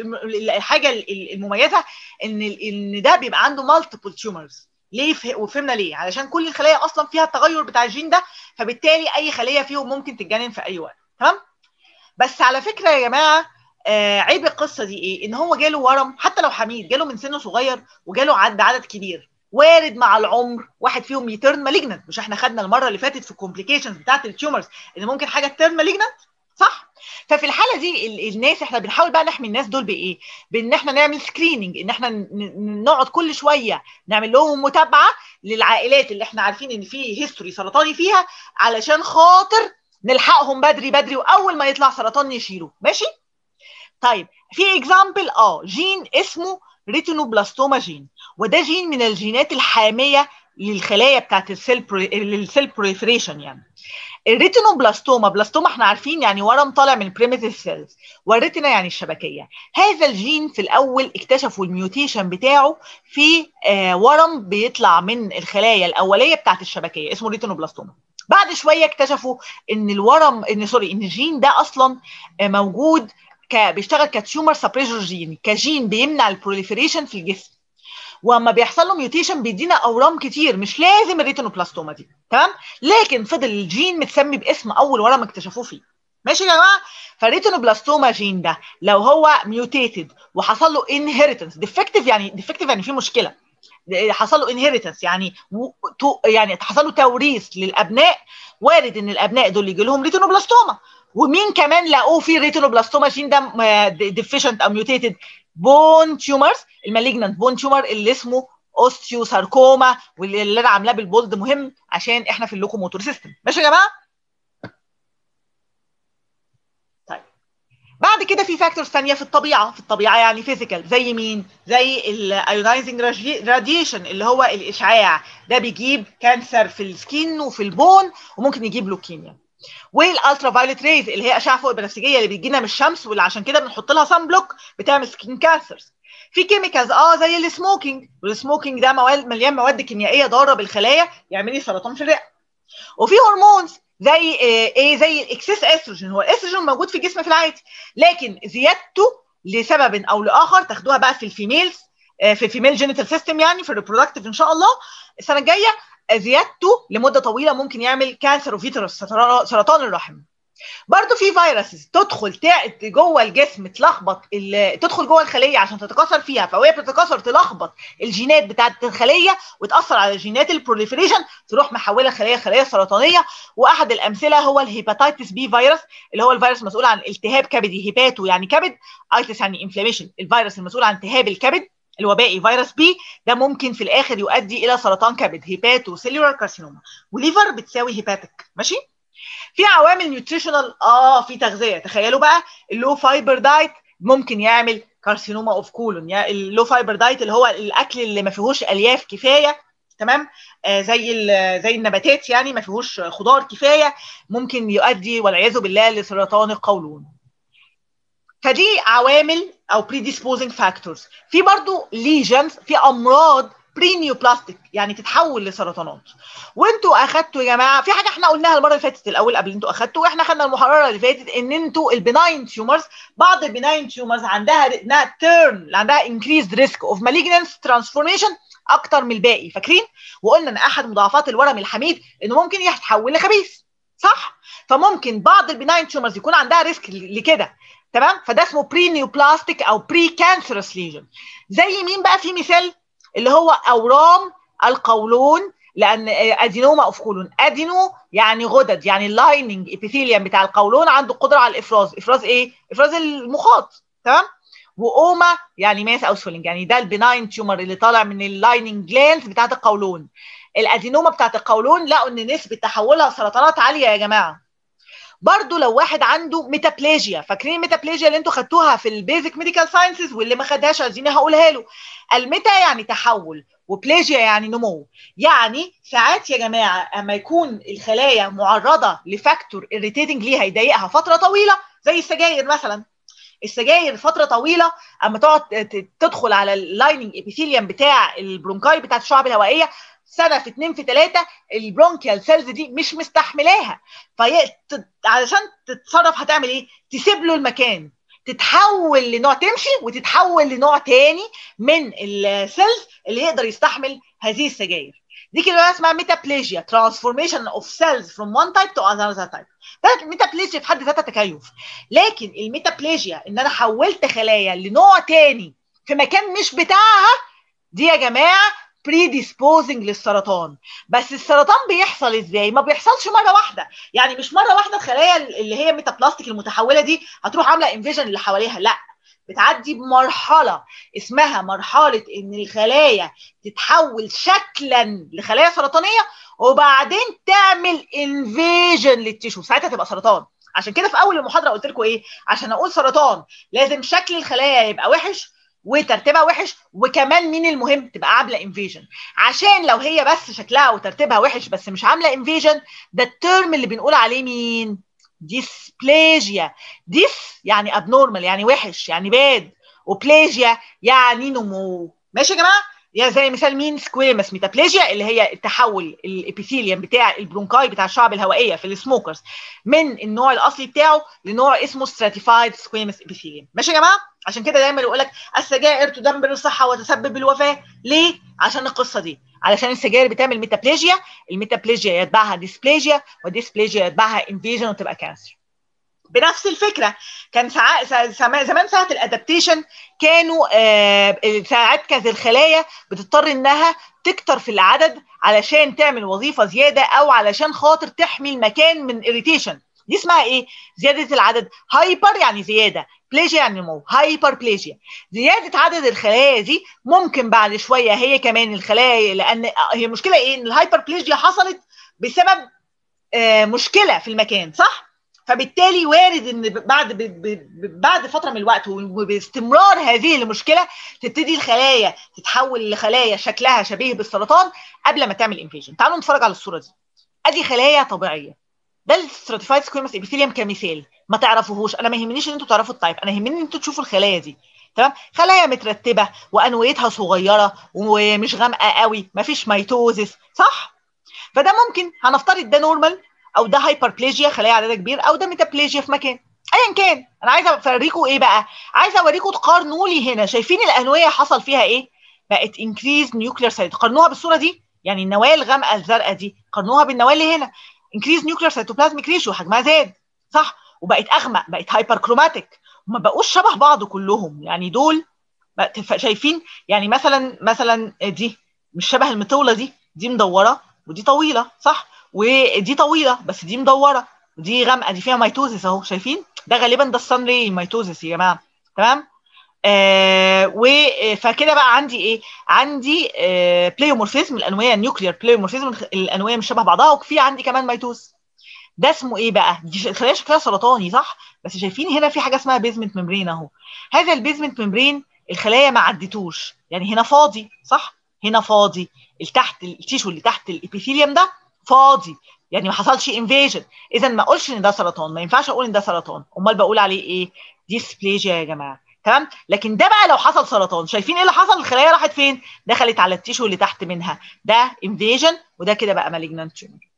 الحاجه المميزه ان ان ده بيبقى عنده مالتيبل تيومرز ليه وفهمنا ليه علشان كل الخلايا اصلا فيها التغير بتاع الجين ده فبالتالي اي خليه فيهم ممكن تتجنن في اي وقت تمام بس على فكره يا جماعه آه عيب القصه دي ايه ان هو جاله ورم حتى لو حميد جاله من سن صغير وجاله عد عدد كبير وارد مع العمر واحد فيهم يترن مالجنت مش احنا خدنا المره اللي فاتت في الكومبليكيشنز بتاعت التيومرز ان ممكن حاجه ترن مالجنت صح ففي الحاله دي الناس احنا بنحاول بقى نحمي الناس دول بايه بان احنا نعمل سكريننج ان احنا نقعد كل شويه نعمل لهم متابعه للعائلات اللي احنا عارفين ان في هيستوري سرطاني فيها علشان خاطر نلحقهم بدري بدري واول ما يطلع سرطان نشيله ماشي طيب في اكزامبل اه جين اسمه ريتينوبلاستوما جين وده جين من الجينات الحاميه للخلايا بتاعت السيل بري... للسيل بروليفريشن يعني الريتينوبلاستوما بلاستوما احنا عارفين يعني ورم طالع من البريميتيف سيلز والريتنا يعني الشبكيه هذا الجين في الاول اكتشفوا الميوتيشن بتاعه في آه ورم بيطلع من الخلايا الاوليه بتاعت الشبكيه اسمه ريتينوبلاستوما بعد شويه اكتشفوا ان الورم ان سوري ان الجين ده اصلا آه موجود ك... بيشتغل كتيومر سبريشر جين كجين بيمنع البروليفريشن في الجسم واما بيحصل له ميوتيشن بيدينا اورام كتير مش لازم الريتينوبلاستوما دي تمام لكن فضل الجين متسمي باسم اول ورم اكتشفوه فيه ماشي يا جماعه فالريتينوبلاستوما جين ده لو هو ميوتيتد وحصل له انهيرتنس ديفكتيف يعني ديفكتيف يعني في مشكله حصل له انهيرتنس يعني يعني حصل له توريث للابناء وارد ان الابناء دول يجي لهم ريتينوبلاستوما ومين كمان لقوه في ريتينوبلاستوما جين ده ديفيشنت او ميوتيتد بون تيومرز المالجنانت بون تيومر اللي اسمه اوستيوساركوما واللي انا عاملاه بالبولد مهم عشان احنا في اللوكوموتور سيستم ماشي يا جماعه طيب بعد كده في فاكتورز ثانيه في الطبيعه في الطبيعه يعني فيزيكال زي مين زي الايونايزنج راديشن اللي هو الاشعاع ده بيجيب كانسر في السكين وفي البون وممكن يجيب لوكيميا والالترا فايولت ريز اللي هي اشعه فوق البنفسجيه اللي بيجينا من الشمس واللي عشان كده بنحط لها سان بلوك بتعمل سكين كانسرز في كيميكالز اه زي السموكينج والسموكينج ده مواد مليان مواد كيميائيه ضاره بالخلايا يعمل لي سرطان في الرئه وفي هرمونز زي ايه, إيه زي الاكسس استروجين هو الاستروجين موجود في الجسم في العادي لكن زيادته لسبب او لاخر تاخدوها بقى في الفيميلز في الفيميل جينيتال سيستم يعني في الريبرودكتيف ان شاء الله السنه الجايه زيادته لمده طويله ممكن يعمل كانسر وفيتروس سرطان الرحم برضه في فيروسز تدخل جوه الجسم تلخبط تدخل جوه الخليه عشان تتكاثر فيها فوهي بتتكاثر تلخبط الجينات بتاعه الخليه وتاثر على جينات البروليفريشن تروح محوله خليه خليه سرطانيه واحد الامثله هو الهيباتيتس بي فيروس اللي هو الفيروس المسؤول عن التهاب كبدي هيباتو يعني كبد ايتس يعني انفلاميشن الفيروس المسؤول عن التهاب الكبد الوبائي فيروس بي ده ممكن في الاخر يؤدي الى سرطان كبد هيباتو سيلولار كارسينوما وليفر بتساوي هيباتيك ماشي في عوامل نيوتريشنال اه في تغذيه تخيلوا بقى اللو فايبر دايت ممكن يعمل كارسينوما اوف كولون يعني اللو فايبر دايت اللي هو الاكل اللي ما فيهوش الياف كفايه تمام آه زي زي النباتات يعني ما فيهوش خضار كفايه ممكن يؤدي والعياذ بالله لسرطان القولون فدي عوامل او predisposing factors في برضو lesions في امراض برينيوبلاستيك يعني تتحول لسرطانات وانتوا اخدتوا يا جماعه في حاجه احنا قلناها المره اللي فاتت الاول قبل انتوا اخدتوا واحنا خدنا المحاضره اللي فاتت ان انتوا البناين تيومرز بعض البناين تيومرز عندها انها تيرن عندها increased risk of malignant transformation اكتر من الباقي فاكرين وقلنا ان احد مضاعفات الورم الحميد انه ممكن يتحول لخبيث صح فممكن بعض البناين تيومرز يكون عندها ريسك لكده تمام فده اسمه بري نيوبلاستيك او بري كانسرس ليجن زي مين بقى في مثال اللي هو اورام القولون لان ادينوما اوف كولون ادينو يعني غدد يعني اللايننج ابيثيليوم بتاع القولون عنده قدره على الافراز افراز ايه افراز المخاط تمام واوما يعني ماس او سويلنج يعني ده البناين تيومر اللي طالع من اللايننج جلانز بتاعت القولون الادينوما بتاعت القولون لقوا ان نسبه تحولها سرطانات عاليه يا جماعه برضو لو واحد عنده ميتابليجيا فاكرين الميتابليجيا اللي انتوا خدتوها في البيزك ميديكال ساينسز واللي ما خدهاش عايزين هقولها له الميتا يعني تحول وبليجيا يعني نمو يعني ساعات يا جماعه اما يكون الخلايا معرضه لفاكتور اريتيتنج ليها يضايقها فتره طويله زي السجاير مثلا السجاير فتره طويله اما تقعد تدخل على اللايننج ابيثيليوم بتاع البرونكاي بتاعت الشعب الهوائيه سنه في اتنين في ثلاثه البرونكيال سيلز دي مش مستحملاها في علشان تتصرف هتعمل ايه؟ تسيب له المكان تتحول لنوع تمشي وتتحول لنوع تاني من السيلز اللي يقدر يستحمل هذه السجاير دي كده اسمها ميتابليجيا ترانسفورميشن اوف سيلز فروم وان تايب تو انذر تايب ده الميتابليجيا في حد ذاتها تكيف لكن الميتابليجيا ان انا حولت خلايا لنوع تاني في مكان مش بتاعها دي يا جماعه predisposing للسرطان بس السرطان بيحصل ازاي ما بيحصلش مره واحده يعني مش مره واحده الخلايا اللي هي ميتابلاستيك المتحوله دي هتروح عامله انفيجن اللي حواليها لا بتعدي بمرحله اسمها مرحله ان الخلايا تتحول شكلا لخلايا سرطانيه وبعدين تعمل انفيجن للتيشو ساعتها تبقى سرطان عشان كده في اول المحاضره قلت لكم ايه عشان اقول سرطان لازم شكل الخلايا يبقى وحش وترتيبها وحش وكمان مين المهم تبقى عامله انفيجن عشان لو هي بس شكلها وترتيبها وحش بس مش عامله انفيجن ده الترم اللي بنقول عليه مين ديسبليجيا ديس يعني ابنورمال يعني وحش يعني باد وبليجيا يعني نمو ماشي يا جماعه يا زي مثال مين سكويمس ميتابليجيا اللي هي التحول الابيثيليوم بتاع البرونكاي بتاع الشعب الهوائيه في السموكرز من النوع الاصلي بتاعه لنوع اسمه ستراتيفايد سكويمس ابيثيليوم ماشي يا جماعه عشان كده دايما يقول لك السجائر تدمر الصحه وتسبب الوفاه ليه عشان القصه دي علشان السجائر بتعمل ميتابليجيا الميتابليجيا يتبعها ديسبليجيا والديسبليجيا يتبعها انفيجن وتبقى كانسر بنفس الفكره كان ساعات زمان ساعه الادابتيشن كانوا آه ساعات كذا الخلايا بتضطر انها تكتر في العدد علشان تعمل وظيفه زياده او علشان خاطر تحمي المكان من اريتيشن دي اسمها ايه زياده العدد هايبر يعني زياده بليجيا يعني نمو هايبر بليجيا زياده عدد الخلايا دي ممكن بعد شويه هي كمان الخلايا لان هي المشكله ايه ان الهايبر بليجيا حصلت بسبب آه مشكله في المكان صح فبالتالي وارد ان بعد ب ب بعد فتره من الوقت وباستمرار هذه المشكله تبتدي الخلايا تتحول لخلايا شكلها شبيه بالسرطان قبل ما تعمل انفيجن تعالوا نتفرج على الصوره دي ادي خلايا طبيعيه ده الستراتيفايد سكويمس ابيثيليوم كمثال ما تعرفوهوش انا ما يهمنيش ان انتوا تعرفوا التايب انا يهمني ان انتوا تشوفوا الخلايا دي تمام خلايا مترتبه وانويتها صغيره ومش غامقه قوي مفيش ميتوزس صح فده ممكن هنفترض ده نورمال او ده هايبربليجيا خلايا عددها كبير او ده ميتابليجيا في مكان ايا كان انا عايزه اوريكم ايه بقى عايزه اوريكم تقارنوا لي هنا شايفين الانويه حصل فيها ايه بقت انكريز نيوكلير سايت قارنوها بالصوره دي يعني النواه الغامقه الزرقاء دي قارنوها بالنواه اللي هنا انكريز نيوكلير سيتوبلازميك ريشيو حجمها زاد صح وبقت اغمق بقت هايبر كروماتيك وما بقوش شبه بعض كلهم يعني دول شايفين يعني مثلا مثلا دي مش شبه المطوله دي دي مدوره ودي طويله صح ودي طويله بس دي مدوره ودي غامقه دي فيها ميتوزس اهو شايفين ده غالبا ده الصن ري ميتوزس يا جماعه تمام آه و فكده بقى عندي ايه عندي آه بلايومورفيزم الانويه النيوكليير بلايومورفيزم الانويه مش شبه بعضها وفي عندي كمان ميتوز ده اسمه ايه بقى دي خلايا شكلها سرطاني صح بس شايفين هنا في حاجه اسمها بيزمنت ممبرين اهو هذا البيزمنت ممبرين الخلايا ما عدتوش يعني هنا فاضي صح هنا فاضي التحت التيشو اللي تحت الابيثيليوم ده فاضي يعني ما حصلش انفيجن اذا ما اقولش ان ده سرطان ما ينفعش اقول ان ده سرطان امال بقول عليه ايه ديسبليجيا يا جماعه تمام لكن ده بقى لو حصل سرطان شايفين ايه اللي حصل الخلايا راحت فين دخلت على التيشو اللي تحت منها ده انفيجن وده كده بقى مالجنانت تيومر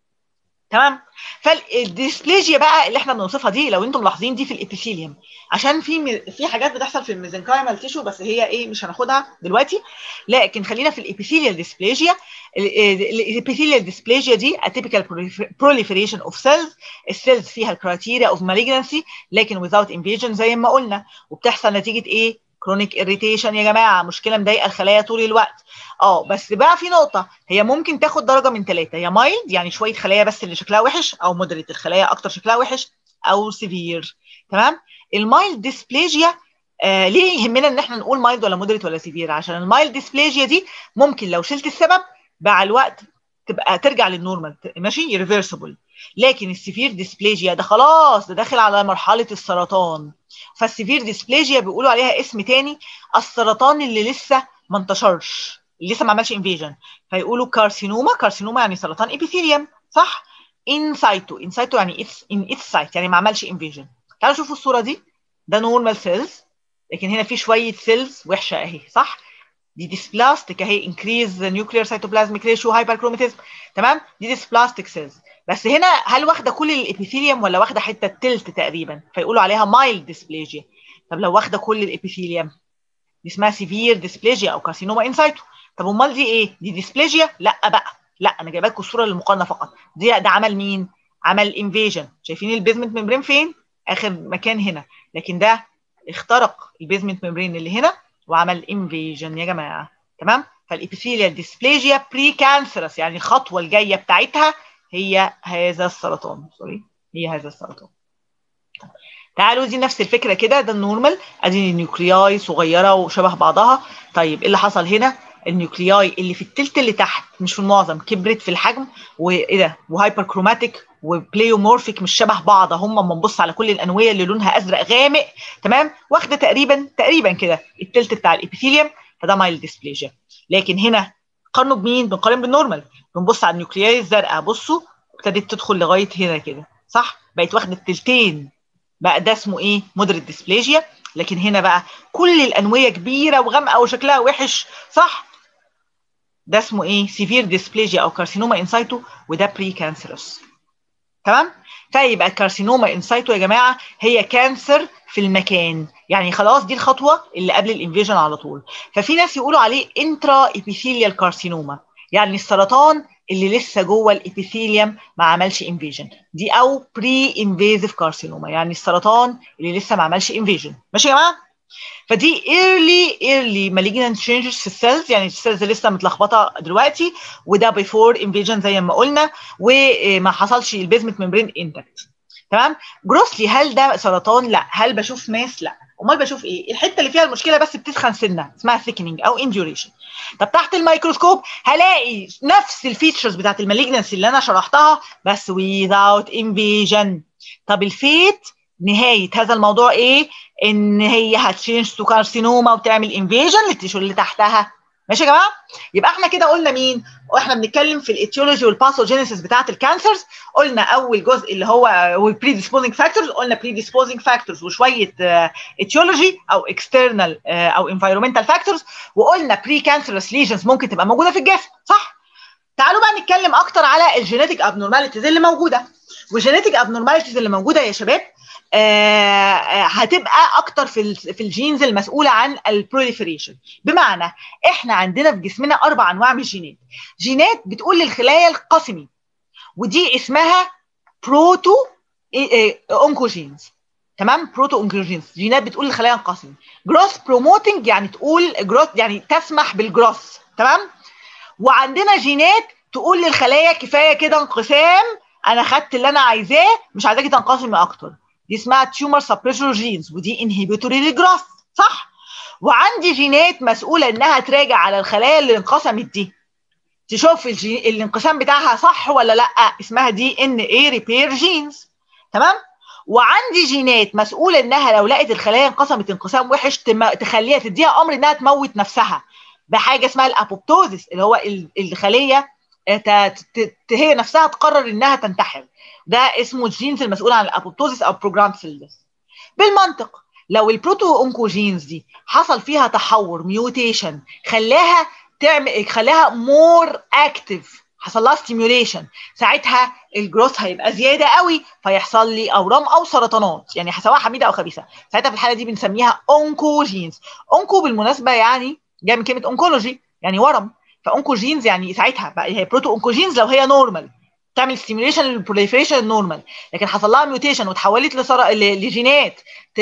تمام فالديسبليجيا بقى اللي احنا بنوصفها دي لو انتم ملاحظين دي في الابيثيليوم عشان في م... في حاجات بتحصل في الميزنكايمال تيشو بس هي ايه مش هناخدها دلوقتي لكن خلينا في الابيثيليال ديسبليجيا الابيثيليال ديسبليجيا دي اتيبيكال proliferation اوف سيلز السيلز فيها الكرايتيريا اوف مالجنسي لكن without invasion زي ما قلنا وبتحصل نتيجه ايه كرونيك اريتيشن يا جماعه مشكله مضايقه الخلايا طول الوقت اه بس بقى في نقطه هي ممكن تاخد درجه من ثلاثه يا مايلد يعني شويه خلايا بس اللي شكلها وحش او مودريت الخلايا اكتر شكلها وحش او سيفير تمام المايلد ديسبليجيا آه ليه يهمنا ان احنا نقول مايلد ولا مودريت ولا سيفير عشان المايلد ديسبليجيا دي ممكن لو شلت السبب مع الوقت تبقى ترجع للنورمال ماشي ريفرسبل لكن السيفير ديسبليجيا ده خلاص ده داخل على مرحله السرطان فالسيفير ديسبليجيا بيقولوا عليها اسم تاني السرطان اللي لسه ما انتشرش اللي لسه ما عملش انفيجن فيقولوا كارسينوما كارسينوما يعني سرطان ابيثيليوم صح ان سايتو ان سايتو يعني اتس ان اتس سايت يعني ما عملش انفيجن تعالوا شوفوا الصوره دي ده نورمال سيلز لكن هنا في شويه سيلز وحشه اهي صح دي ديسبلاستيك اهي انكريز نيوكليير سيتوبلازميك ريشيو هايبركروماتيزم تمام دي ديسبلاستيك سيلز بس هنا هل واخده كل الابيثيليوم ولا واخده حته تلت تقريبا فيقولوا عليها مايلد ديسبليجيا طب لو واخده كل الابيثيليوم دي اسمها سيفير ديسبليجيا او كارسينوما انسايتو طب امال دي ايه دي ديسبليجيا لا بقى لا انا جايبه لكم الصوره للمقارنه فقط دي ده عمل مين عمل انفيجن شايفين البيزمنت ممبرين فين اخر مكان هنا لكن ده اخترق البيزمنت ممبرين اللي هنا وعمل انفيجن يا جماعه تمام فالابيثيليال ديسبليجيا بري كانسرس يعني الخطوه الجايه بتاعتها هي هذا السرطان سوري هي هذا السرطان تعالوا دي نفس الفكره كده ده النورمال ادي النيوكلياي صغيره وشبه بعضها طيب ايه اللي حصل هنا النيوكلياي اللي في التلت اللي تحت مش في المعظم كبرت في الحجم وايه ده وهايبر كروماتيك وبلايومورفيك مش شبه بعض هم اما نبص على كل الانويه اللي لونها ازرق غامق تمام واخده تقريبا تقريبا كده التلت بتاع الابيثيليوم فده مايل ديسبليجيا لكن هنا قارنوا بمين بنقارن بالنورمال بنبص على النيوكلياي الزرقاء بصوا ابتدت تدخل لغايه هنا كده صح بقت واخده التلتين بقى ده اسمه ايه مودريت ديسبليجيا لكن هنا بقى كل الانويه كبيره وغامقه وشكلها وحش صح ده اسمه ايه سيفير ديسبليجيا او كارسينوما انسايتو وده بري كانسرس تمام فيبقى الكارسينوما انسايتو يا جماعه هي كانسر في المكان يعني خلاص دي الخطوه اللي قبل الانفيجن على طول ففي ناس يقولوا عليه انترا ابيثيليال كارسينوما يعني السرطان اللي لسه جوه الابيثيليوم ما عملش انفيجن دي او بري انفيزيف كارسينوما يعني السرطان اللي لسه ما عملش انفيجن ماشي يا جماعه فدي early early malignant changes في السيلز يعني السيلز لسه متلخبطه دلوقتي وده before invasion زي ما قلنا وما حصلش البيزمنت ممبرين انتكت تمام جروسلي هل ده سرطان لا هل بشوف ماس لا امال بشوف ايه الحته اللي فيها المشكله بس بتسخن سنه اسمها ثيكنينج او انديوريشن طب تحت الميكروسكوب هلاقي نفس الفيتشرز بتاعت المالجنسي اللي انا شرحتها بس without invasion طب الفيت نهايه هذا الموضوع ايه ان هي هتشينج تو كارسينوما وتعمل انفيجن للتيشو اللي تحتها ماشي يا جماعه يبقى احنا كده قلنا مين واحنا بنتكلم في الايتيولوجي والباثوجينيسيس بتاعه الكانسرز قلنا اول جزء اللي هو والبريديسبوزنج فاكتورز قلنا بريديسبوزنج فاكتورز وشويه ايتيولوجي او اكسترنال او انفايرمنتال فاكتورز وقلنا بري كانسرس ليجنز ممكن تبقى موجوده في الجسم صح تعالوا بقى نتكلم اكتر على الجينيتك ابنورماليتيز اللي موجوده والجينيتك ابنورماليتيز اللي موجوده يا شباب آه هتبقى اكتر في في الجينز المسؤوله عن البروليفريشن بمعنى احنا عندنا في جسمنا اربع انواع من الجينات جينات بتقول للخلايا القسمي ودي اسمها بروتو اونكوجينز تمام بروتو اونكوجينز جينات بتقول للخلايا القسمي جروث بروموتنج يعني تقول جروث يعني تسمح بالجروث تمام وعندنا جينات تقول للخلايا كفايه كده انقسام انا خدت اللي انا عايزاه مش عايزاكي تنقسمي اكتر دي اسمها تيومر سبريشور جينز ودي انهبيتوري للجراث صح وعندي جينات مسؤوله انها تراجع على الخلايا اللي انقسمت دي تشوف الجي... الانقسام بتاعها صح ولا لا اسمها دي ان اي ريبير جينز تمام وعندي جينات مسؤوله انها لو لقت الخلايا انقسمت انقسام وحش تم... تخليها تديها امر انها تموت نفسها بحاجه اسمها الابوبتوزيس اللي هو الخليه ت... ت... هي نفسها تقرر انها تنتحر ده اسمه الجينز المسؤول عن الابوبتوزيس او بروجرام سيلز بالمنطق لو البروتو اونكوجينز دي حصل فيها تحور ميوتيشن خلاها تعمل خلاها مور اكتف حصل لها ستيميوليشن ساعتها الجروث هيبقى زياده قوي فيحصل لي اورام او سرطانات يعني سواء حميده او خبيثه ساعتها في الحاله دي بنسميها اونكوجينز اونكو بالمناسبه يعني جاي من كلمه اونكولوجي يعني ورم فاونكوجينز يعني ساعتها بقى هي بروتو اونكوجينز لو هي نورمال تعمل ستيميوليشن للبروليفريشن النورمال لكن حصل لها ميوتيشن وتحولت لسر... لجينات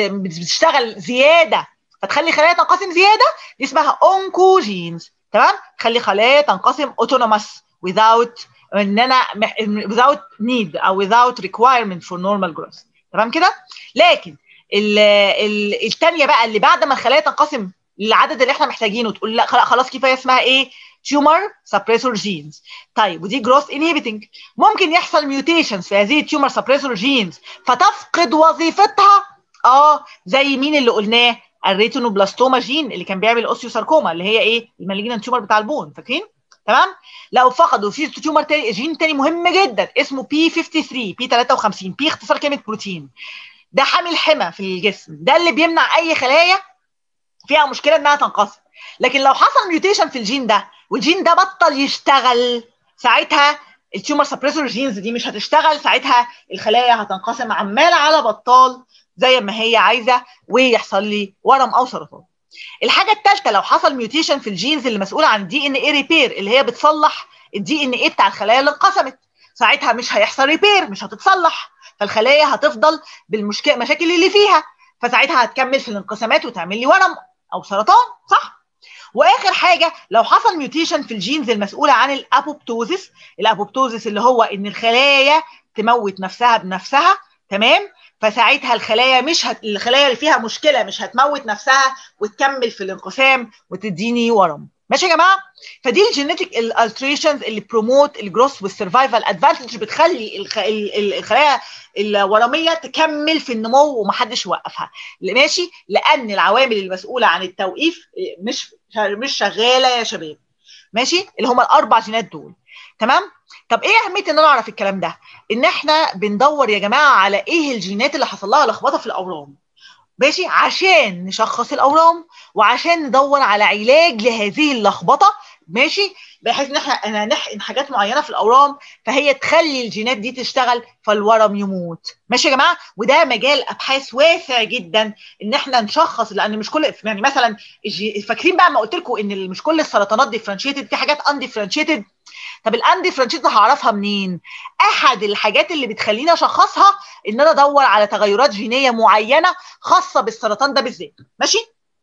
بتشتغل زياده فتخلي خلايا تنقسم زياده دي اسمها اونكوجينز تمام تخلي خلايا تنقسم اوتونوماس without ان انا without need او without requirement for normal growth تمام كده لكن ال ال الثانيه بقى اللي بعد ما الخلايا تنقسم للعدد اللي احنا محتاجينه تقول لا خلاص كفايه اسمها ايه تيومر سبريسور جينز طيب ودي جروث انهبيتنج ممكن يحصل ميوتيشنز في هذه التيومر سبريسور جينز فتفقد وظيفتها اه زي مين اللي قلناه الريتينوبلاستوما جين اللي كان بيعمل اوسيوساركوما اللي هي ايه المالجنان تيومر بتاع البون فاكرين تمام لو فقدوا في تيومر تاني جين تاني مهم جدا اسمه بي 53 بي 53 بي اختصار كلمه بروتين ده حامل حمى في الجسم ده اللي بيمنع اي خلايا فيها مشكله انها تنقسم لكن لو حصل ميوتيشن في الجين ده والجين ده بطل يشتغل ساعتها التيومر سبريسور جينز دي مش هتشتغل ساعتها الخلايا هتنقسم عمال على بطال زي ما هي عايزه ويحصل لي ورم او سرطان الحاجه الثالثه لو حصل ميوتيشن في الجينز اللي مسؤوله عن الدي ان اي ريبير اللي هي بتصلح الدي ان اي بتاع الخلايا اللي انقسمت ساعتها مش هيحصل ريبير مش هتتصلح فالخلايا هتفضل بالمشكله المشاكل اللي فيها فساعتها هتكمل في الانقسامات وتعمل لي ورم او سرطان صح واخر حاجه لو حصل ميوتيشن في الجينز المسؤوله عن الابوبتوزيس الابوبتوزيس اللي هو ان الخلايا تموت نفسها بنفسها تمام فساعتها الخلايا مش هت... الخلايا اللي فيها مشكله مش هتموت نفسها وتكمل في الانقسام وتديني ورم ماشي يا جماعه فدي الجينيتك الالتريشنز اللي بروموت الجروث والسرفايفل ادفانتج بتخلي الخ... الخلايا الورميه تكمل في النمو ومحدش يوقفها ماشي لان العوامل المسؤوله عن التوقيف مش مش شغاله يا شباب ماشي اللي هم الاربع جينات دول تمام طب ايه اهميه ان انا اعرف الكلام ده ان احنا بندور يا جماعه على ايه الجينات اللي حصل لها لخبطه في الاورام ماشي عشان نشخص الاورام وعشان ندور على علاج لهذه اللخبطه ماشي بحيث ان احنا نحقن حاجات معينه في الاورام فهي تخلي الجينات دي تشتغل فالورم يموت ماشي يا جماعه وده مجال ابحاث واسع جدا ان احنا نشخص لان مش كل يعني مثلا فاكرين بقى ما قلت لكم ان مش كل السرطانات ديفرنشيتد في حاجات ان ديفرنشيتد طب الان ديفرنشيتد هعرفها منين احد الحاجات اللي بتخليني اشخصها ان انا ادور على تغيرات جينيه معينه خاصه بالسرطان ده بالذات ماشي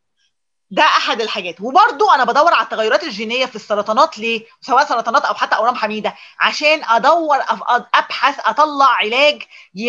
ده احد الحاجات وبرده انا بدور على التغيرات الجينيه في السرطانات ليه سواء سرطانات او حتى اورام حميده عشان ادور ابحث اطلع علاج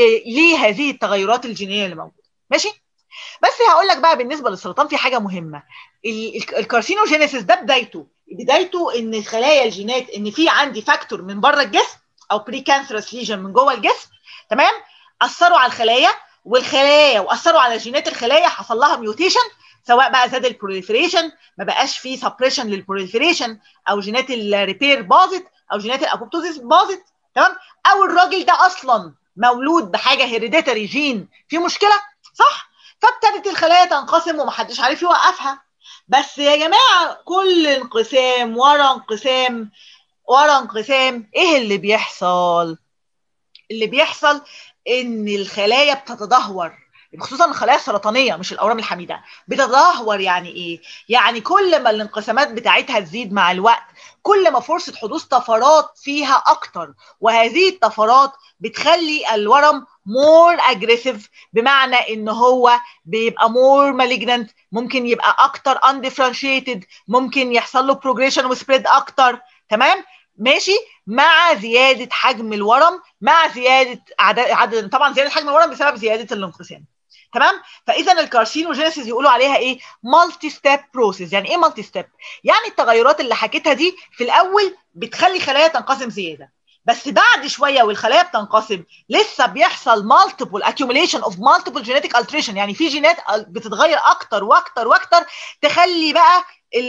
لهذه التغيرات الجينيه اللي موجوده ماشي بس هقول لك بقى بالنسبه للسرطان في حاجه مهمه الكارسينوجينيسيس ده بدايته بدايته ان الخلايا الجينات ان في عندي فاكتور من بره الجسم او بري كانسرس ليجن من جوه الجسم تمام اثروا على الخلايا والخلايا واثروا على جينات الخلايا حصل لها ميوتيشن سواء بقى زاد البروليفريشن ما بقاش في سبريشن للبروليفريشن او جينات الريبير باظت او جينات الابوبتوزيس باظت تمام او الراجل ده اصلا مولود بحاجه هيريديتري جين في مشكله صح فابتدت الخلايا تنقسم ومحدش عارف يوقفها بس يا جماعه كل انقسام ورا انقسام ورا انقسام ايه اللي بيحصل اللي بيحصل ان الخلايا بتتدهور خصوصا الخلايا السرطانيه مش الاورام الحميده بتتدهور يعني ايه يعني كل ما الانقسامات بتاعتها تزيد مع الوقت كل ما فرصه حدوث طفرات فيها اكتر وهذه الطفرات بتخلي الورم مور اجريسيف بمعنى ان هو بيبقى مور مالجننت ممكن يبقى اكتر انديفرنشيتد ممكن يحصل له بروجريشن وسبريد اكتر تمام ماشي مع زياده حجم الورم مع زياده عدد, عدد طبعا زياده حجم الورم بسبب زياده الانقسام تمام فاذا الكارسينوجينيسيس يقولوا عليها ايه مالتي ستيب بروسيس يعني ايه مالتي ستيب يعني التغيرات اللي حكيتها دي في الاول بتخلي خلايا تنقسم زياده بس بعد شويه والخلايا بتنقسم لسه بيحصل مالتيبل accumulation اوف مالتيبل جينيتيك التريشن يعني في جينات بتتغير اكتر واكتر واكتر تخلي بقى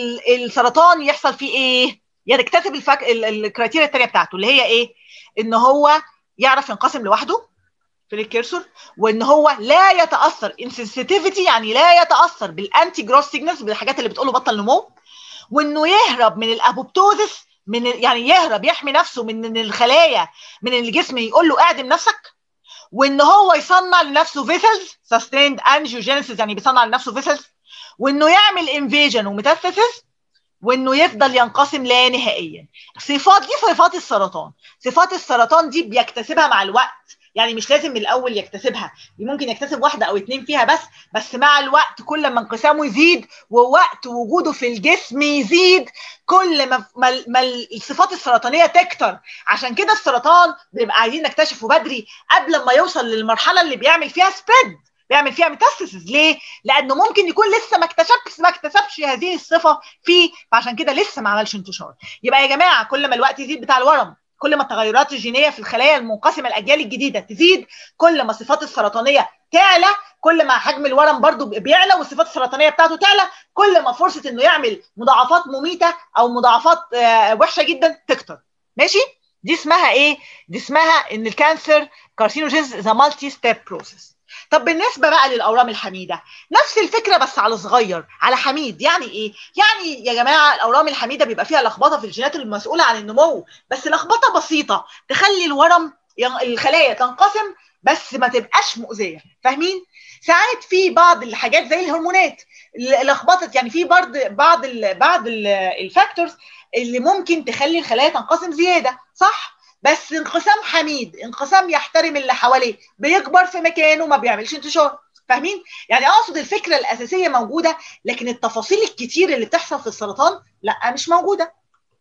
السرطان يحصل فيه ايه يكتسب الفك... الكرايتيريا الثانيه بتاعته اللي هي ايه ان هو يعرف ينقسم لوحده في الكيرسور وان هو لا يتاثر انسنسيتيفيتي يعني لا يتاثر بالانتي جروس سيجنالز بالحاجات اللي بتقول له بطل نمو وانه يهرب من الابوبتوزس من يعني يهرب يحمي نفسه من ان الخلايا من الجسم يقول له اعدم نفسك وان هو يصنع لنفسه فيسلز سستيند انجيوجينيسيس يعني بيصنع لنفسه فيسلز وانه يعمل انفيجن وميتاستاسيس وانه يفضل ينقسم لا نهائيا صفات دي صفات السرطان صفات السرطان دي بيكتسبها مع الوقت يعني مش لازم من الاول يكتسبها دي ممكن يكتسب واحده او اتنين فيها بس بس مع الوقت كل ما انقسامه يزيد ووقت وجوده في الجسم يزيد كل ما ما الصفات السرطانيه تكتر عشان كده السرطان بنبقى عايزين نكتشفه بدري قبل ما يوصل للمرحله اللي بيعمل فيها سبريد بيعمل فيها ميتاستاسيس ليه؟ لانه ممكن يكون لسه ما اكتشفش ما اكتسبش هذه الصفه فيه فعشان كده لسه ما عملش انتشار يبقى يا جماعه كل ما الوقت يزيد بتاع الورم كل ما التغيرات الجينيه في الخلايا المنقسمه الاجيال الجديده تزيد كل ما الصفات السرطانيه تعلى كل ما حجم الورم برضو بيعلى والصفات السرطانيه بتاعته تعلى كل ما فرصه انه يعمل مضاعفات مميته او مضاعفات وحشه جدا تكتر ماشي دي اسمها ايه دي اسمها ان الكانسر كارسينوجينز ذا مالتي ستيب بروسيس طب بالنسبه بقى للاورام الحميده نفس الفكره بس على صغير على حميد يعني ايه يعني يا جماعه الاورام الحميده بيبقى فيها لخبطه في الجينات المسؤوله عن النمو بس لخبطه بسيطه تخلي الورم الخلايا تنقسم بس ما تبقاش مؤذيه فاهمين ساعات في بعض الحاجات زي الهرمونات لخبطت يعني في بعض بعض ال بعض الفاكتورز اللي ممكن تخلي الخلايا تنقسم زياده صح بس انقسام حميد انقسام يحترم اللي حواليه بيكبر في مكانه ما بيعملش انتشار فاهمين يعني اقصد الفكره الاساسيه موجوده لكن التفاصيل الكتير اللي بتحصل في السرطان لا مش موجوده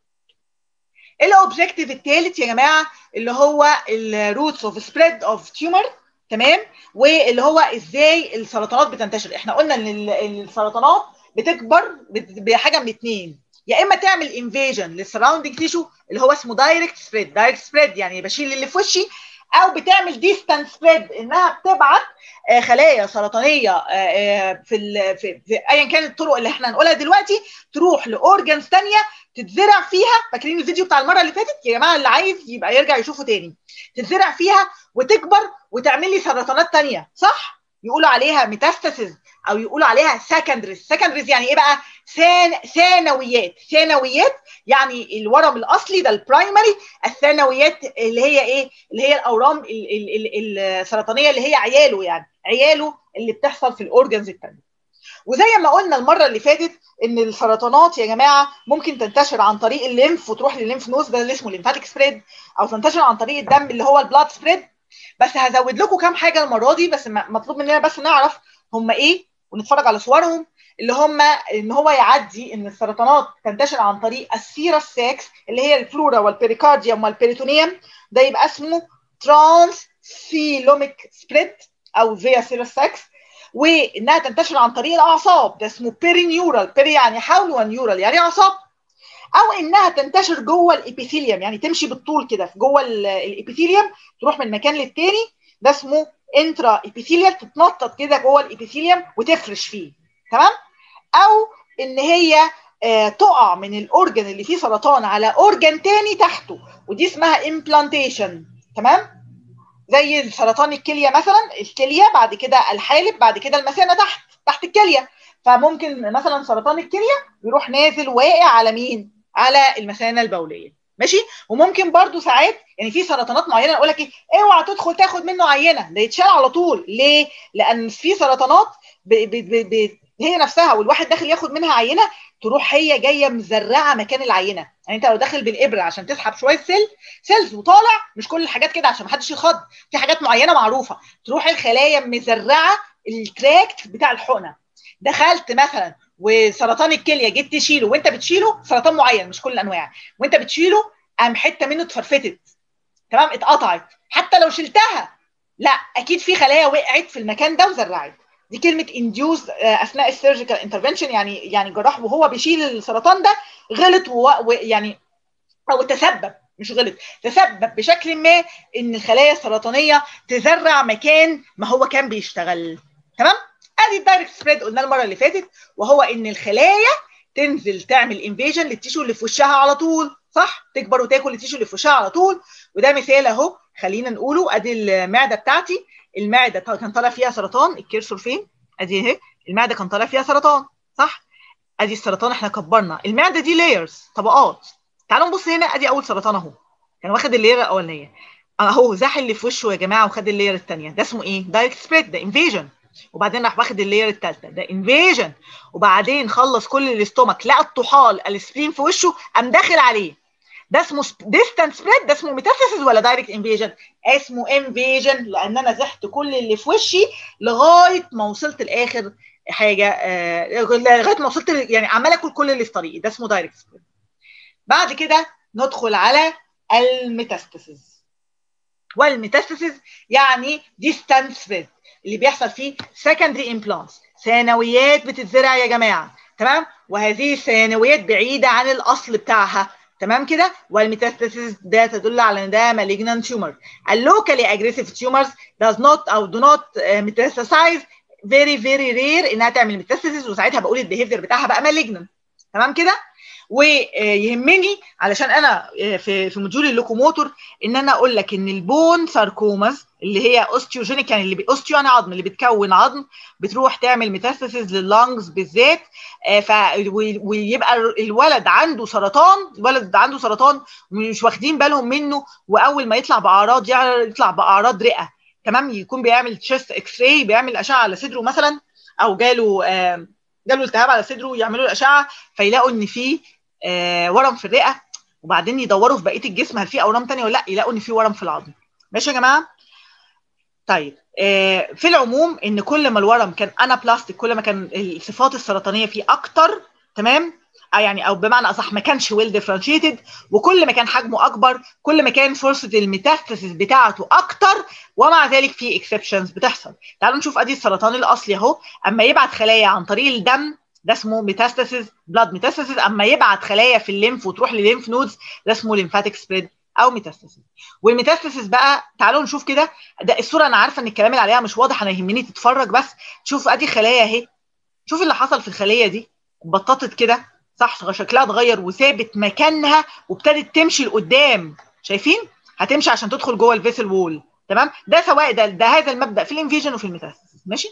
الاوبجيكتيف الثالث يا جماعه اللي هو الروتس اوف سبريد اوف تيومر تمام واللي هو ازاي السرطانات بتنتشر احنا قلنا ان السرطانات بتكبر بحاجه من اتنين يا اما تعمل انفيجن للسراوندنج تيشو اللي هو اسمه دايركت سبريد دايركت سبريد يعني بشيل اللي في وشي او بتعمل ديستانس سبريد انها بتبعت خلايا سرطانيه في ال في, في ايا كانت الطرق اللي احنا هنقولها دلوقتي تروح لاورجنز ثانيه تتزرع فيها فاكرين الفيديو بتاع المره اللي فاتت يا جماعه اللي عايز يبقى يرجع يشوفه تاني تتزرع فيها وتكبر وتعمل لي سرطانات ثانيه صح يقولوا عليها ميتاستاسيز او يقولوا عليها سكندريز سكندريز يعني ايه بقى ثان ثانويات ثانويات يعني الورم الاصلي ده البرايمري الثانويات اللي هي ايه اللي هي الاورام السرطانيه اللي هي عياله يعني عياله اللي بتحصل في الاورجنز الثانيه وزي ما قلنا المره اللي فاتت ان السرطانات يا جماعه ممكن تنتشر عن طريق الليمف وتروح للليمف نوز ده اللي اسمه ليمفاتيك سبريد او تنتشر عن طريق الدم اللي هو البلاد سبريد بس هزود لكم كام حاجه المره دي بس مطلوب مننا بس نعرف هم ايه ونتفرج على صورهم اللي هم ان هو يعدي ان السرطانات تنتشر عن طريق السيرس ساكس اللي هي الفلورا والبيريكارديوم والبيريتونيوم ده يبقى اسمه ترانس سيلوميك سبريد او فيا سيرس ساكس وانها تنتشر عن طريق الاعصاب ده اسمه بيرينيورال بيري يعني حول ونيورال يعني اعصاب او انها تنتشر جوه الابيثيليوم يعني تمشي بالطول كده في جوه الابيثيليوم تروح من مكان للتاني ده اسمه انترا ابيثيليال تتنطط كده جوه الابيثيليوم وتفرش فيه تمام او ان هي آه تقع من الاورجن اللي فيه سرطان على اورجن تاني تحته ودي اسمها امبلانتيشن تمام زي سرطان الكليه مثلا الكليه بعد كده الحالب بعد كده المثانه تحت تحت الكليه فممكن مثلا سرطان الكليه يروح نازل واقع على مين على المثانه البوليه ماشي وممكن برضو ساعات يعني في سرطانات معينه اقول لك ايه اوعى تدخل تاخد منه عينه ده يتشال على طول ليه لان في سرطانات ب ب ب ب هي نفسها والواحد داخل ياخد منها عينه تروح هي جايه مزرعه مكان العينه يعني انت لو داخل بالابره عشان تسحب شويه سيل سيلز وطالع مش كل الحاجات كده عشان ما حدش يخض في حاجات معينه معروفه تروح الخلايا مزرعه التراكت بتاع الحقنه دخلت مثلا وسرطان الكليه جيت تشيله وانت بتشيله سرطان معين مش كل الانواع وانت بتشيله قام حته منه اتفرفتت تمام اتقطعت حتى لو شلتها لا اكيد في خلايا وقعت في المكان ده وزرعت دي كلمه انديوز اثناء السيرجيكال انترفنشن يعني يعني الجراح وهو بيشيل السرطان ده غلط ويعني او تسبب مش غلط تسبب بشكل ما ان الخلايا السرطانيه تزرع مكان ما هو كان بيشتغل تمام ادي الدايركت سبريد قلنا المره اللي فاتت وهو ان الخلايا تنزل تعمل انفيجن للتيشو اللي في وشها على طول صح تكبر وتاكل التيشو اللي في وشها على طول وده مثال اهو خلينا نقوله ادي المعده بتاعتي المعده كان طالع فيها سرطان الكيرسور فين ادي اهي المعده كان طالع فيها سرطان صح ادي السرطان احنا كبرنا المعده دي لايرز طبقات تعالوا نبص هنا ادي اول سرطان اهو كان واخد اللير الاولانيه اهو زاح اللي في وشه يا جماعه وخد اللير الثانيه ده اسمه ايه دايركت سبريد ده انفيجن وبعدين راح واخد اللير الثالثه ده انفيجن وبعدين خلص كل الاستومك لقى الطحال السبرين في وشه قام داخل عليه ده اسمه ديستانس سبريد ده اسمه ميتاستاسيس ولا دايركت انفيجن اسمه انفيجن لان انا زحت كل اللي في وشي لغايه ما وصلت لاخر حاجه آه لغايه ما وصلت يعني عمال اكل كل اللي في طريقي ده اسمه دايركت سبريد بعد كده ندخل على الميتاستاسيس والميتاستاسيس يعني ديستانس سبريد اللي بيحصل فيه سكندري امبلانتس ثانويات بتتزرع يا جماعه تمام وهذه الثانويات بعيده عن الاصل بتاعها تمام كده والميتاستاسيس ده تدل على ان ده malignant tumor اللوكالي aggressive tumors does not او do not metastasize very very rare انها تعمل ميتاستاسيس وساعتها بقول البيهيفير بتاعها بقى malignant تمام كده ويهمني علشان انا في في موديول اللوكوموتور ان انا اقول لك ان البون ساركوماز اللي هي اوستيوجينيك يعني اللي بي اوستيو يعني عظم اللي بتكون عظم بتروح تعمل ميتاستاسيس لللنجز بالذات ف ويبقى الولد عنده سرطان الولد عنده سرطان مش واخدين بالهم منه واول ما يطلع باعراض يطلع باعراض رئه تمام يكون بيعمل تشيست اكس راي بيعمل اشعه على صدره مثلا او جاله آه جاله التهاب على صدره يعملوا له اشعه فيلاقوا ان في آه ورم في الرئه وبعدين يدوروا في بقيه الجسم هل في اورام ثانيه ولا لا يلاقوا ان في ورم في العظم ماشي يا جماعه طيب آه في العموم ان كل ما الورم كان انا بلاستيك كل ما كان الصفات السرطانيه فيه اكتر تمام يعني او بمعنى اصح ما كانش ويل ديفرنشيتد وكل ما كان حجمه اكبر كل ما كان فرصه الميتاستاسيس بتاعته اكتر ومع ذلك في اكسبشنز بتحصل تعالوا نشوف ادي السرطان الاصلي اهو اما يبعت خلايا عن طريق الدم ده اسمه ميتاستاسيس بلاد ميتاستاسيس اما يبعت خلايا في الليمف وتروح للليمف نودز ده اسمه ليمفاتيك سبريد او ميتاستاسيس والميتاستاسيس بقى تعالوا نشوف كده ده الصوره انا عارفه ان الكلام اللي عليها مش واضح انا يهمني تتفرج بس شوف ادي خلايا اهي شوف اللي حصل في الخليه دي بططت كده صح شكلها اتغير وثابت مكانها وابتدت تمشي لقدام شايفين هتمشي عشان تدخل جوه الفيسل وول تمام ده سواء ده, ده هذا المبدا في الانفيجن وفي الميتاستاسيس ماشي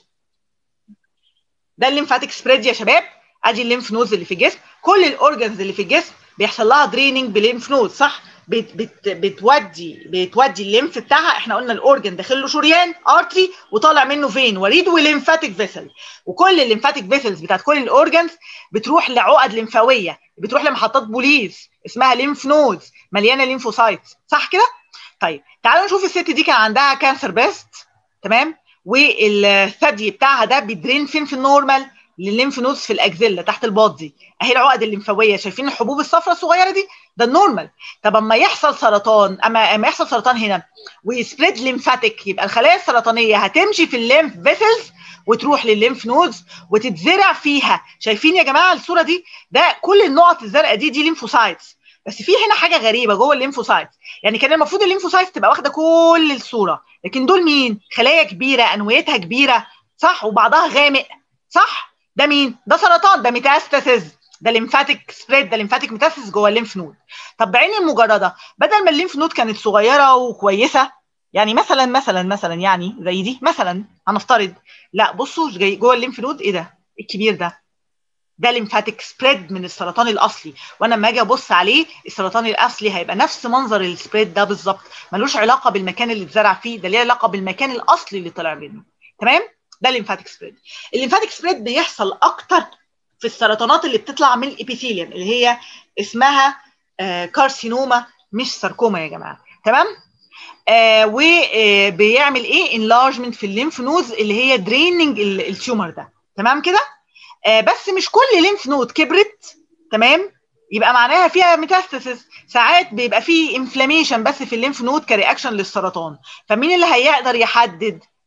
ده الليمفاتيك سبريد يا شباب ادي الليمف نودز اللي في الجسم كل الاورجنز اللي في الجسم بيحصل لها دريننج بليمف نود صح بت بت بتودي بتودي الليمف بتاعها احنا قلنا الاورجن داخل له شريان ارتري وطالع منه فين وريد وليمفاتيك فيسل وكل الليمفاتيك فيسلز بتاعت كل الاورجنز بتروح لعقد لمفاويه بتروح لمحطات بوليس اسمها ليمف نودز مليانه ليمفوسايت صح كده طيب تعالوا نشوف الست دي كان عندها كانسر بريست تمام والثدي بتاعها ده بيدرين فين في النورمال للليمف نودز في الاكزيلا تحت الباط دي اهي العقد الليمفاويه شايفين الحبوب الصفراء الصغيره دي ده النورمال طب اما يحصل سرطان اما اما يحصل سرطان هنا ويسبريد ليمفاتيك يبقى الخلايا السرطانيه هتمشي في الليمف فيسلز وتروح للليمف نودز وتتزرع فيها شايفين يا جماعه الصوره دي ده كل النقط الزرقاء دي دي ليمفوسايتس بس في هنا حاجه غريبه جوه الليمفوسايتس يعني كان المفروض الليمفوسايتس تبقى واخده كل الصوره لكن دول مين خلايا كبيره انويتها كبيره صح وبعضها غامق صح ده مين ده سرطان ده ميتاستاسيس ده ليمفاتيك سبريد ده ليمفاتيك ميتاستاسيس جوه الليمف نود طب بعين المجرده بدل ما الليمف نود كانت صغيره وكويسه يعني مثلا مثلا مثلا يعني زي دي مثلا هنفترض لا بصوا جوه الليمف نود ايه ده الكبير ده ده ليمفاتيك سبريد من السرطان الاصلي وانا لما اجي ابص عليه السرطان الاصلي هيبقى نفس منظر السبريد ده بالظبط ملوش علاقه بالمكان اللي اتزرع فيه ده ليه علاقه بالمكان الاصلي اللي طلع منه تمام ده الليمفاتيك سبريد الليمفاتيك سبريد بيحصل اكتر في السرطانات اللي بتطلع من الابيثيليوم اللي هي اسمها آه كارسينوما مش ساركوما يا جماعه تمام آه وبيعمل ايه انلارجمنت في الليمف نودز اللي هي دريننج التيومر ده تمام كده آه بس مش كل ليمف نود كبرت تمام يبقى معناها فيها ميتاستاسيس ساعات بيبقى فيه انفلاميشن بس في الليمف نود كرياكشن للسرطان فمين اللي هيقدر يحدد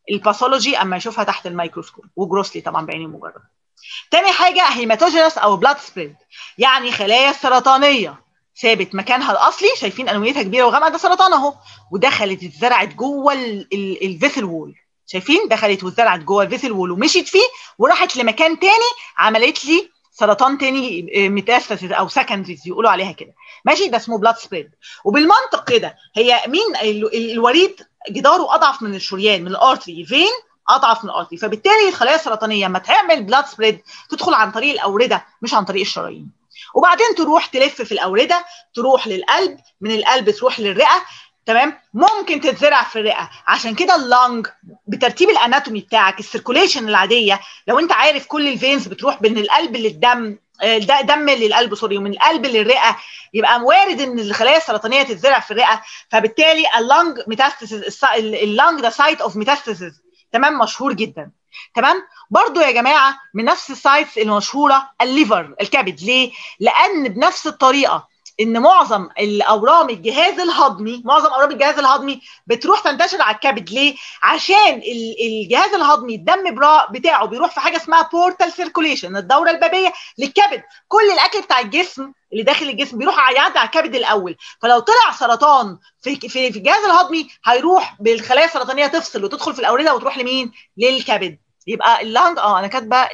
الباثولوجي اما يشوفها تحت الميكروسكوب وجروسلي طبعا بعين المجرد تاني حاجه هيماتوجينس او بلاد سبريد يعني خلايا السرطانيه ثابت مكانها الاصلي شايفين انويتها كبيره وغامقه ده سرطان اهو ودخلت اتزرعت جوه الفيسل وول شايفين دخلت واتزرعت جوه الفيسل وول ومشيت فيه وراحت لمكان تاني عملت لي سرطان تاني ميتاستاسيس او سكندريز يقولوا عليها كده ماشي ده اسمه بلاد سبريد وبالمنطق كده هي مين الوريد جداره اضعف من الشريان من الارتري فين اضعف من الارتري فبالتالي الخلايا السرطانيه لما تعمل بلاد سبريد تدخل عن طريق الاورده مش عن طريق الشرايين وبعدين تروح تلف في الاورده تروح للقلب من القلب تروح للرئه تمام ممكن تتزرع في الرئه عشان كده اللنج بترتيب الاناتومي بتاعك السيركوليشن العاديه لو انت عارف كل الفينز بتروح من القلب للدم دم للقلب سوري ومن القلب للرئه يبقى وارد ان الخلايا السرطانيه تتزرع في الرئه فبالتالي اللنج ميتاستاسيس اللنج ده سايت اوف ميتاستاسيس تمام مشهور جدا تمام برضو يا جماعه من نفس السايتس المشهوره الليفر الكبد ليه لان بنفس الطريقه ان معظم الاورام الجهاز الهضمي معظم اورام الجهاز الهضمي بتروح تنتشر على الكبد ليه عشان الجهاز الهضمي الدم بتاعه بيروح في حاجه اسمها بورتال سيركوليشن الدوره البابيه للكبد كل الاكل بتاع الجسم اللي داخل الجسم بيروح يعدي على الكبد الاول فلو طلع سرطان في في في الجهاز الهضمي هيروح بالخلايا السرطانيه تفصل وتدخل في الاورده وتروح لمين للكبد يبقى اللنج اه انا كاتبه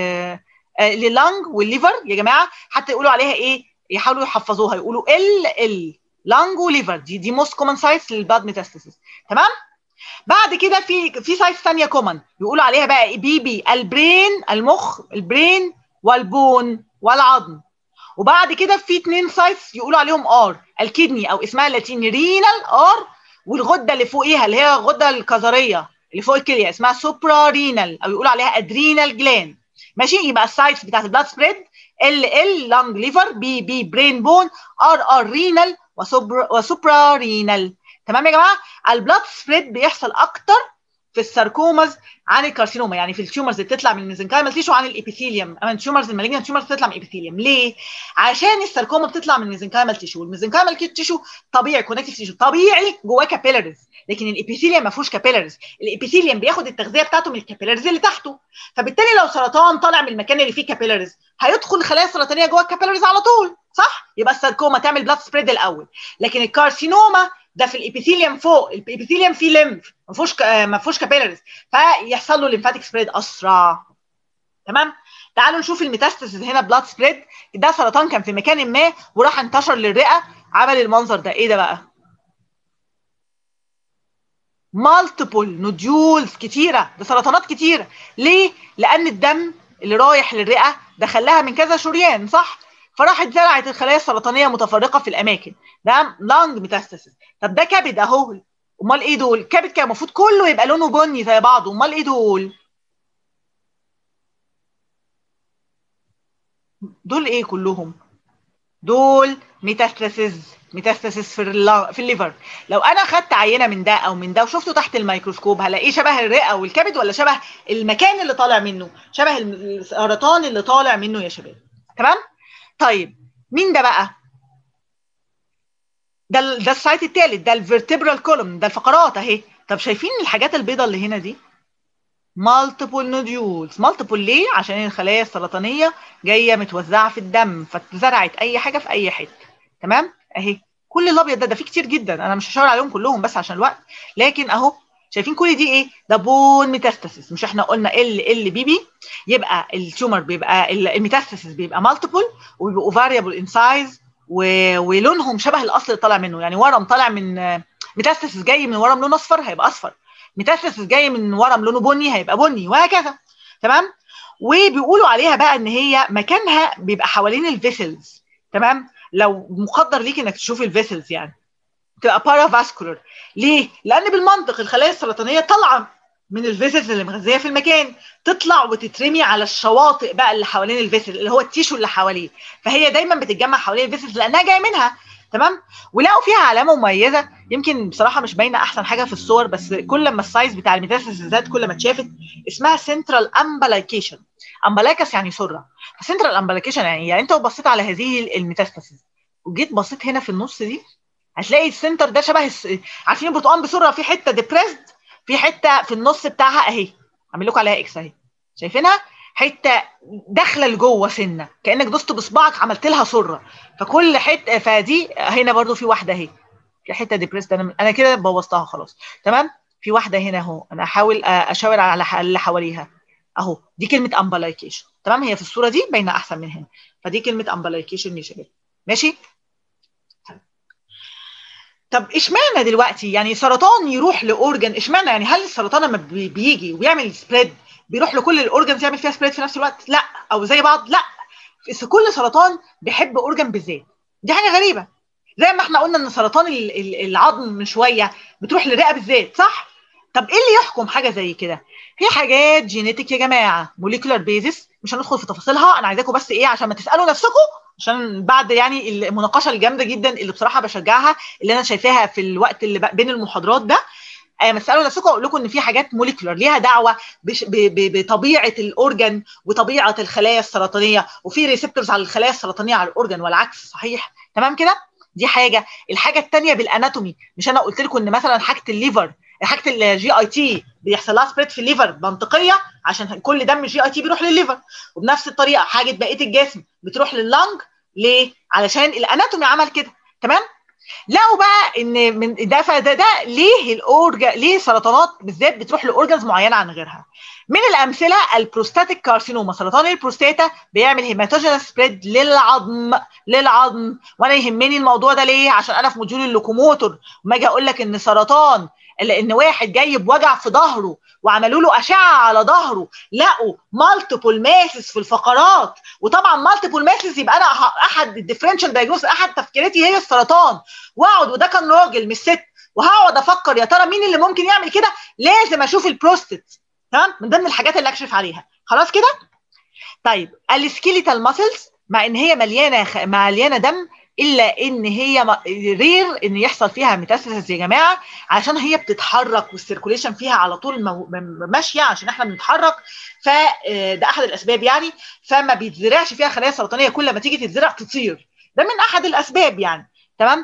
لللنج والليفر يا جماعه حتى يقولوا عليها ايه يحاولوا يحفظوها يقولوا ال ال لانج وليفر دي دي موست كومن سايتس للبلاد ميتاستاسيس تمام بعد كده في في سايتس ثانيه كومن يقولوا عليها بقى بي بي البرين المخ البرين والبون والعظم وبعد كده في اثنين سايتس يقولوا عليهم ار الكدني او اسمها اللاتيني رينال ار والغده اللي فوقيها اللي هي الغده الكظريه اللي فوق الكليه اسمها سوبرا رينال او يقولوا عليها ادرينال جلاند ماشي يبقى السايتس بتاعت البلاد سبريد ال ال لانج ليفر بي بي برين بون ار ار رينال وسوبرا رينال تمام يا جماعه البلاد سبريد بيحصل اكتر في الساركوماز عن الكارسينوما يعني في التيومرز اللي بتطلع من الميزنكايمال تيشو عن الابيثيليوم اما التيومرز المالجنت تيومرز بتطلع من الابيثيليوم ليه عشان الساركوما بتطلع من الميزنكايمال تيشو والميزنكايمال تيشو طبيعي كونكتيف تيشو طبيعي جواه كابيلاريز لكن الابيثيليوم ما فيهوش كابيلاريز الابيثيليوم بياخد التغذيه بتاعته من الكابيلاريز اللي تحته فبالتالي لو سرطان طالع من المكان اللي فيه كابيلاريز هيدخل خلايا سرطانيه جوه الكابيلاريز على طول صح يبقى الساركوما تعمل بلاد سبريد الاول لكن الكارسينوما ده في الابيثيليوم فوق الابيثيليوم فيه ليمف ما فيهوش ما فيهوش كابيلاريز فيحصل له ليمفاتيك سبريد اسرع تمام تعالوا نشوف الميتاستاسيس هنا بلاد سبريد ده سرطان كان في مكان ما وراح انتشر للرئه عمل المنظر ده ايه ده بقى مالتيبل نوديولز كتيره ده سرطانات كتيره ليه لان الدم اللي رايح للرئه دخلها من كذا شريان صح فراحت زرعت الخلايا السرطانيه متفرقه في الاماكن ده لانج ميتاستاسيس طب ده كبد اهو امال ايه دول كبد كان المفروض كله يبقى لونه بني زي بعضه امال ايه دول دول ايه كلهم دول ميتاستاسيس ميتاستاسيس في في الليفر لو انا خدت عينه من ده او من ده وشفته تحت الميكروسكوب هلاقيه شبه الرئه والكبد ولا شبه المكان اللي طالع منه شبه السرطان اللي طالع منه يا شباب تمام طيب مين ده بقى ده ده السايت الثالث ده الفيرتبرال كولوم ده الفقرات اهي طب شايفين الحاجات البيضاء اللي هنا دي مالتيبل نوديولز مالتيبل ليه عشان الخلايا السرطانيه جايه متوزعه في الدم فاتزرعت اي حاجه في اي حته تمام اهي كل الابيض ده ده فيه كتير جدا انا مش هشاور عليهم كلهم بس عشان الوقت لكن اهو شايفين كل دي ايه ده بون ميتاستاسيس مش احنا قلنا ال ال بي بي يبقى التيومر بيبقى الميتاستاسيس بيبقى مالتيبل وبيبقوا فاريبل ان سايز ولونهم شبه الاصل اللي طالع منه يعني ورم طالع من ميتاستاسيس جاي من ورم لونه اصفر هيبقى اصفر ميتاستاسيس جاي من ورم لونه بني هيبقى بني وهكذا تمام وبيقولوا عليها بقى ان هي مكانها بيبقى حوالين الفيسلز تمام لو مقدر ليك انك تشوف الفيسلز يعني تبقى بارافاسكولار ليه؟ لان بالمنطق الخلايا السرطانيه طالعه من الفيسلز اللي مغذيه في المكان تطلع وتترمي على الشواطئ بقى اللي حوالين الفيسل اللي هو التيشو اللي حواليه فهي دايما بتتجمع حوالين الفيسلز لانها جايه منها تمام ولقوا فيها علامه مميزه يمكن بصراحه مش باينه احسن حاجه في الصور بس كل ما السايز بتاع الميتاسيس زاد كل ما اتشافت اسمها سنترال امبلايكيشن امبلايكس يعني سره سنترال امبلايكيشن يعني, يعني انت لو بصيت على هذه الميتاستاسيس وجيت بصيت هنا في النص دي هتلاقي السنتر ده شبه الس... عارفين البرتقال بسره في حته ديبريسد في حته في النص بتاعها اهي اعمل لكم عليها اكس اهي شايفينها حته داخله لجوه سنه كانك دوست بصبعك عملت لها سره فكل حته فدي هنا برضو في واحده اهي في حته ديبريست انا انا كده بوظتها خلاص تمام في واحده هنا اهو انا احاول اشاور على اللي حواليها اهو دي كلمه امبلايكيشن تمام هي في الصوره دي باينه احسن من هنا فدي كلمه امبلايكيشن يا شباب ماشي طب اشمعنى دلوقتي يعني سرطان يروح لاورجن اشمعنى يعني هل السرطان لما بيجي ويعمل سبريد بيروح لكل الاورجنز يعمل فيها سبريد في نفس الوقت لا او زي بعض لا بس كل سرطان بيحب اورجن بالذات دي حاجه غريبه زي ما احنا قلنا ان سرطان العظم من شويه بتروح للرئه بالذات صح طب ايه اللي يحكم حاجه زي كده في حاجات جينيتك يا جماعه موليكولار بيزس مش هندخل في تفاصيلها انا عايزاكم بس ايه عشان ما تسالوا نفسكم عشان بعد يعني المناقشه الجامده جدا اللي بصراحه بشجعها اللي انا شايفاها في الوقت اللي بين المحاضرات ده ما تسالوا نفسكم اقول لكم ان في حاجات موليكولار ليها دعوه بطبيعه الاورجن وطبيعه الخلايا السرطانيه وفي ريسبتورز على الخلايا السرطانيه على الاورجن والعكس صحيح تمام كده دي حاجه الحاجه الثانيه بالاناتومي مش انا قلت لكم ان مثلا حاجه الليفر حاجه الجي اي تي بيحصل لها سبريد في الليفر منطقيه عشان كل دم الجي اي تي بيروح للليفر وبنفس الطريقه حاجه بقيه الجسم بتروح لللنج ليه؟ علشان الاناتومي عمل كده تمام؟ لقوا بقى ان من ده فده ده ليه الاورجا ليه سرطانات بالذات بتروح لاورجنز معينه عن غيرها من الامثله البروستاتيك كارسينوما سرطان البروستاتا بيعمل هيماتوجينس سبريد للعظم للعظم وانا يهمني الموضوع ده ليه عشان انا في موديول اللوكوموتور وما اجي اقول لك ان سرطان لان واحد جاي بوجع في ظهره وعملوا له اشعه على ظهره لقوا مالتيبل ماسس في الفقرات وطبعا مالتيبل ماسس يبقى انا احد الديفرنشال دايجنوز احد تفكيراتي هي السرطان واقعد وده كان راجل مش ست وهقعد افكر يا ترى مين اللي ممكن يعمل كده لازم اشوف البروستات تمام من ضمن الحاجات اللي اكشف عليها خلاص كده طيب السكيليتال ماسلز مع ان هي مليانه خ... مليانه دم الا ان هي رير ان يحصل فيها ميتاستاسيس يا جماعه عشان هي بتتحرك والسيركوليشن فيها على طول مو... ماشيه عشان احنا بنتحرك فده احد الاسباب يعني فما بيتزرعش فيها خلايا سرطانيه كل ما تيجي تتزرع تطير ده من احد الاسباب يعني تمام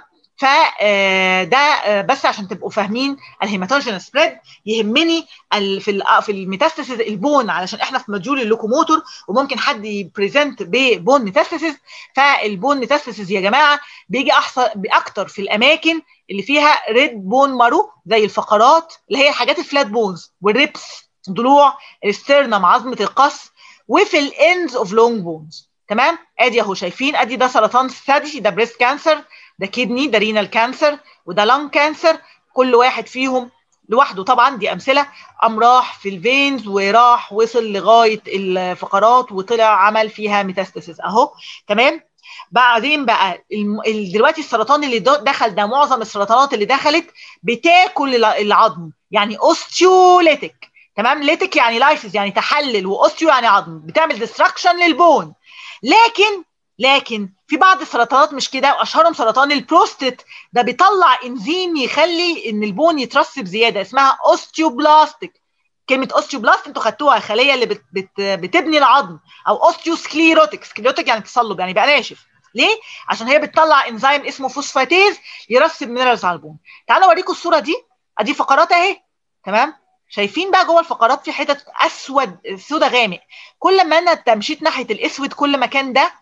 فده بس عشان تبقوا فاهمين الهيماتوجين سبريد يهمني في في الميتاستاسيس البون علشان احنا في مديول اللوكوموتور وممكن حد يبريزنت ببون ميتاستاسيس فالبون ميتاستاسيس يا جماعه بيجي احصل اكتر في الاماكن اللي فيها ريد بون مارو زي الفقرات اللي هي الحاجات الفلات بونز والريبس ضلوع السترنم عظمه القص وفي الاندز اوف لونج بونز تمام ادي اهو شايفين ادي ده سرطان الثدي ده بريست كانسر ده كدني ده رينال كانسر وده لانج كانسر كل واحد فيهم لوحده طبعا دي امثله قام راح في الفينز وراح وصل لغايه الفقرات وطلع عمل فيها ميتاستاسيس اهو تمام بعدين بقى دلوقتي السرطان اللي دخل ده معظم السرطانات اللي دخلت بتاكل العظم يعني اوستيوليتك تمام ليتك يعني لايسيس يعني تحلل واوستيو يعني عظم بتعمل ديستراكشن للبون لكن لكن في بعض السرطانات مش كده واشهرهم سرطان البروستات ده بيطلع انزيم يخلي ان البون يترسب زياده اسمها اوستيوبلاستيك كلمه اوستيوبلاست انتوا خدتوها الخليه اللي بت بت بتبني العظم او اوستيوسكليروتيك سكليروتيك يعني تصلب يعني بقى ناشف ليه عشان هي بتطلع انزيم اسمه فوسفاتيز يرسب مينرالز على البون تعالوا اوريكم الصوره دي ادي فقرات اهي تمام شايفين بقى جوه الفقرات في حتت اسود سودا غامق كل ما انا مشيت ناحيه الاسود كل ما كان ده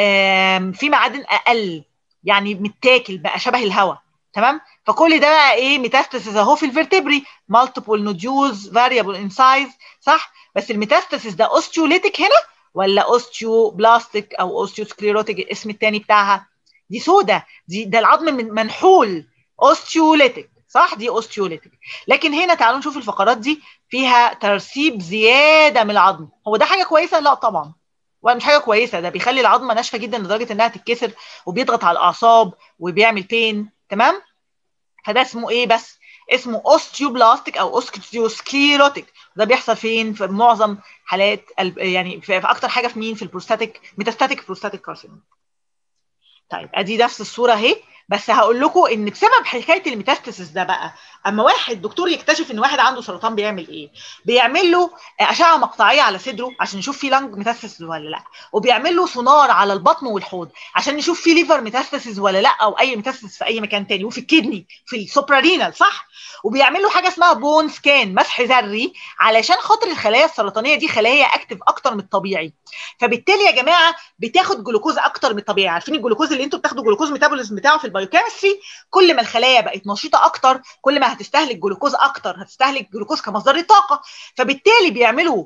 في معادن اقل يعني متاكل بقى شبه الهواء تمام فكل ده بقى ايه ميتاستاسيس اهو في الفرتبري مالتيبل نوديولز فاريبل ان سايز صح بس الميتاستاسيس ده اوستيوليتيك هنا ولا اوستيو بلاستيك او اوستيوسكليروتيك الاسم الثاني بتاعها دي سودا دي ده العظم من منحول اوستيوليتيك صح دي اوستيوليتيك لكن هنا تعالوا نشوف الفقرات دي فيها ترسيب زياده من العظم هو ده حاجه كويسه لا طبعا ومش حاجه كويسه ده بيخلي العظمه ناشفه جدا لدرجه انها تتكسر وبيضغط على الاعصاب وبيعمل بين تمام فده اسمه ايه بس اسمه اوستيوبلاستيك او اوستيوسكليروتيك ده بيحصل فين في معظم حالات يعني في اكتر حاجه في مين في البروستاتيك ميتاستاتيك بروستاتيك كارسينوم طيب ادي نفس الصوره اهي بس هقول لكم ان بسبب حكايه الميتاستاسيس ده بقى اما واحد دكتور يكتشف ان واحد عنده سرطان بيعمل ايه بيعمل له اشعه مقطعيه على صدره عشان يشوف فيه لانج ميتاستاسيس ولا لا وبيعمل له سونار على البطن والحوض عشان يشوف فيه ليفر ميتاستاسيس ولا لا او اي ميتاستاسيس في اي مكان تاني وفي الكدني في السوبرارينال صح وبيعمل له حاجه اسمها بون سكان مسح ذري علشان خاطر الخلايا السرطانيه دي خلايا اكتف اكتر من الطبيعي فبالتالي يا جماعه بتاخد جلوكوز اكتر من الطبيعي عارفين الجلوكوز اللي انتوا بتاخدوا جلوكوز ميتابوليزم بتاعه في البايوكيمستري كل ما الخلايا بقت نشيطه اكتر كل ما هتستهلك جلوكوز اكتر هتستهلك جلوكوز كمصدر طاقه فبالتالي بيعملوا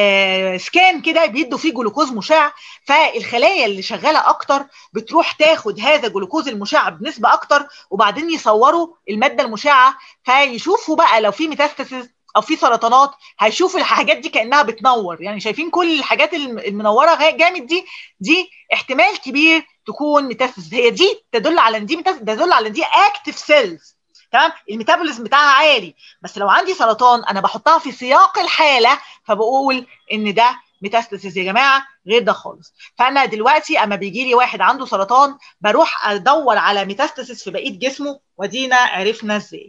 آه سكان كده بيدوا فيه جلوكوز مشع فالخلايا اللي شغاله اكتر بتروح تاخد هذا الجلوكوز المشع بنسبه اكتر وبعدين يصوروا الماده المشعه فيشوفوا بقى لو في ميتاستاسيس او في سرطانات هيشوف الحاجات دي كانها بتنور يعني شايفين كل الحاجات المنوره جامد دي دي احتمال كبير تكون ميتاستاسيس هي دي تدل على ان دي تدل على ان دي اكتف سيلز تمام الميتابوليزم بتاعها عالي بس لو عندي سرطان انا بحطها في سياق الحاله فبقول ان ده ميتاستاسيس يا جماعه غير ده خالص فانا دلوقتي اما بيجي لي واحد عنده سرطان بروح ادور على ميتاستاسيس في بقيه جسمه ودينا عرفنا ازاي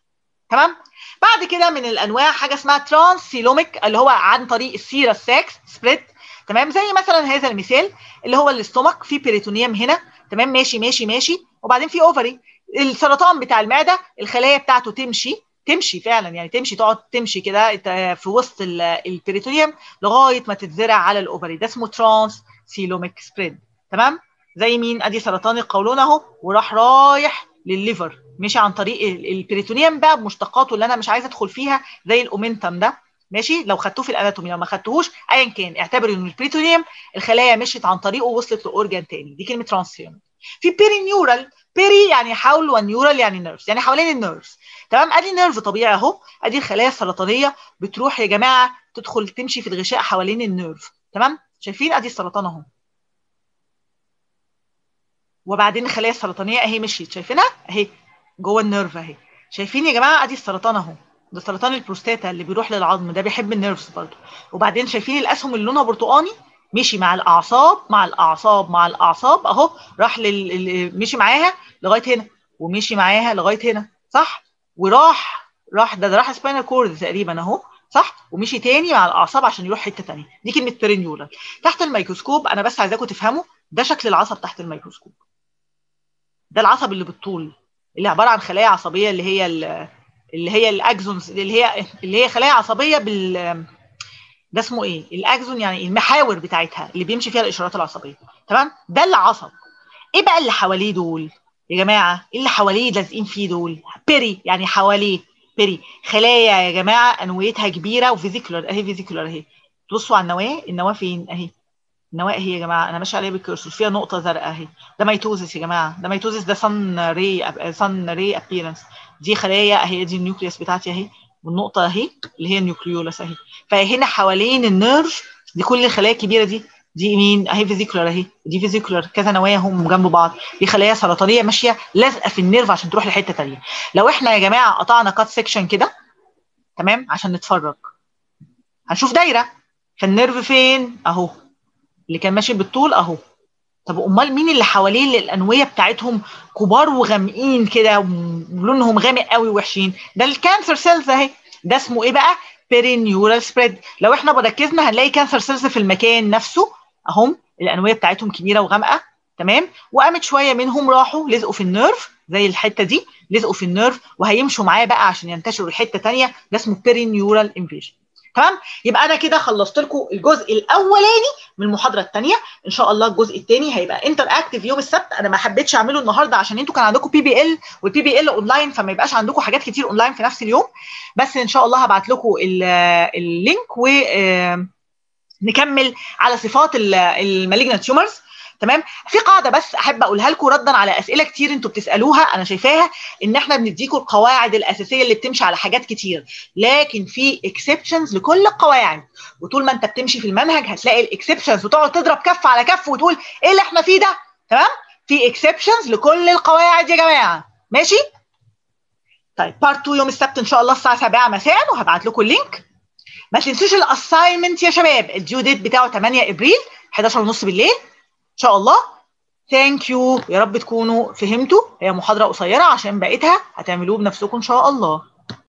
تمام بعد كده من الانواع حاجه اسمها ترانس سيلوميك اللي هو عن طريق السيرا ساكس سبريد تمام زي مثلا هذا المثال اللي هو الاستومك في بيريتونيوم هنا تمام ماشي ماشي ماشي وبعدين في اوفري السرطان بتاع المعده الخلايا بتاعته تمشي تمشي فعلا يعني تمشي تقعد تمشي كده في وسط البريتونيوم لغايه ما تتزرع على الاوفري ده اسمه ترانس سيلوميك سبريد تمام زي مين ادي سرطان القولون اهو وراح رايح للليفر مشي عن طريق البريتونيوم بقى بمشتقاته اللي انا مش عايزه ادخل فيها زي الاومنتم ده ماشي لو خدتوه في الاناتومي لو ما خدتوهوش ايا كان اعتبروا ان البريتونيوم الخلايا مشيت عن طريقه ووصلت لاورجان تاني دي كلمه ترانسيوم في بيري نيورال بيري يعني حول ونيورال يعني نيرفز يعني حوالين النيرفز تمام ادي نيرف طبيعي اهو ادي الخلايا السرطانيه بتروح يا جماعه تدخل تمشي في الغشاء حوالين النيرف تمام شايفين ادي السرطان اهو وبعدين الخلايا السرطانيه اهي مشيت شايفينها اهي جوه النيرف اهي شايفين يا جماعه ادي السرطان اهو ده سرطان البروستاتا اللي بيروح للعظم ده بيحب النيرفز برضه وبعدين شايفين الاسهم اللي لونها برتقاني مشي مع الاعصاب مع الاعصاب مع الاعصاب اهو راح لل... مشي معاها لغايه هنا ومشي معاها لغايه هنا صح وراح راح ده, ده راح سباينال كورد تقريبا اهو صح ومشي تاني مع الاعصاب عشان يروح حته تانيه دي كلمه برينيولار تحت الميكروسكوب انا بس عايزاكم تفهموا ده شكل العصب تحت الميكروسكوب ده العصب اللي بالطول اللي عباره عن خلايا عصبيه اللي هي اللي هي الاكزونز اللي هي اللي هي خلايا عصبيه بال ده اسمه ايه الاكزون يعني المحاور بتاعتها اللي بيمشي فيها الاشارات العصبيه تمام ده العصب ايه بقى اللي حواليه دول يا جماعه ايه اللي حواليه لازقين فيه دول بيري يعني حواليه بيري خلايا يا جماعه انويتها كبيره وفيزيكولار اهي فيزيكولار اهي تبصوا على النواه النواه فين اهي النواه اهي يا جماعه انا ماشي عليها بالكرسور فيها نقطه زرقاء اهي ده ميتوزس يا جماعه ده ميتوزس ده صن ري صن ري ابيرنس دي خلايا اهي دي النيوكليوس بتاعتي اهي والنقطه اهي اللي هي النيوكليولس اهي فهنا حوالين النيرف دي كل الخلايا الكبيره دي دي مين اهي فيزيكولار اهي دي فيزيكولار كذا نواه هم جنب بعض دي خلايا سرطانيه ماشيه لازقه في النيرف عشان تروح لحته ثانيه لو احنا يا جماعه قطعنا كات سيكشن كده تمام عشان نتفرج هنشوف دايره فالنيرف فين اهو اللي كان ماشي بالطول اهو طب امال مين اللي حواليه اللي الانويه بتاعتهم كبار وغامقين كده ولونهم غامق قوي وحشين ده الكانسر سيلز اهي ده اسمه ايه بقى بيرينيورال سبريد لو احنا بركزنا هنلاقي كانسر سيلز في المكان نفسه اهم الانويه بتاعتهم كبيره وغامقه تمام وقامت شويه منهم راحوا لزقوا في النيرف زي الحته دي لزقوا في النيرف وهيمشوا معاه بقى عشان ينتشروا لحته ثانيه ده اسمه بيرينيورال انفيجن تمام يبقى انا كده خلصت لكم الجزء الاولاني من المحاضره الثانيه ان شاء الله الجزء الثاني هيبقى انتر اكتف يوم السبت انا ما حبيتش اعمله النهارده عشان انتوا كان عندكم بي بي ال والبي بي ال اونلاين فما يبقاش عندكم حاجات كتير اونلاين في نفس اليوم بس ان شاء الله هبعت لكم اللينك و نكمل على صفات المالجنت تيومرز تمام في قاعده بس احب اقولها لكم ردا على اسئله كتير انتوا بتسالوها انا شايفاها ان احنا بنديكم القواعد الاساسيه اللي بتمشي على حاجات كتير لكن في اكسبشنز لكل القواعد وطول ما انت بتمشي في المنهج هتلاقي الاكسبشنز وتقعد تضرب كف على كف وتقول ايه اللي احنا فيه ده تمام في اكسبشنز لكل القواعد يا جماعه ماشي طيب بارت 2 يوم السبت ان شاء الله الساعه 7 مساء وهبعت لكم اللينك ما تنسوش الاساينمنت يا شباب الديو ديت بتاعه 8 ابريل 11:30 بالليل ان شاء الله ثانك يو يا رب تكونوا فهمتوا هي محاضره قصيره عشان بقيتها هتعملوه بنفسكم ان شاء الله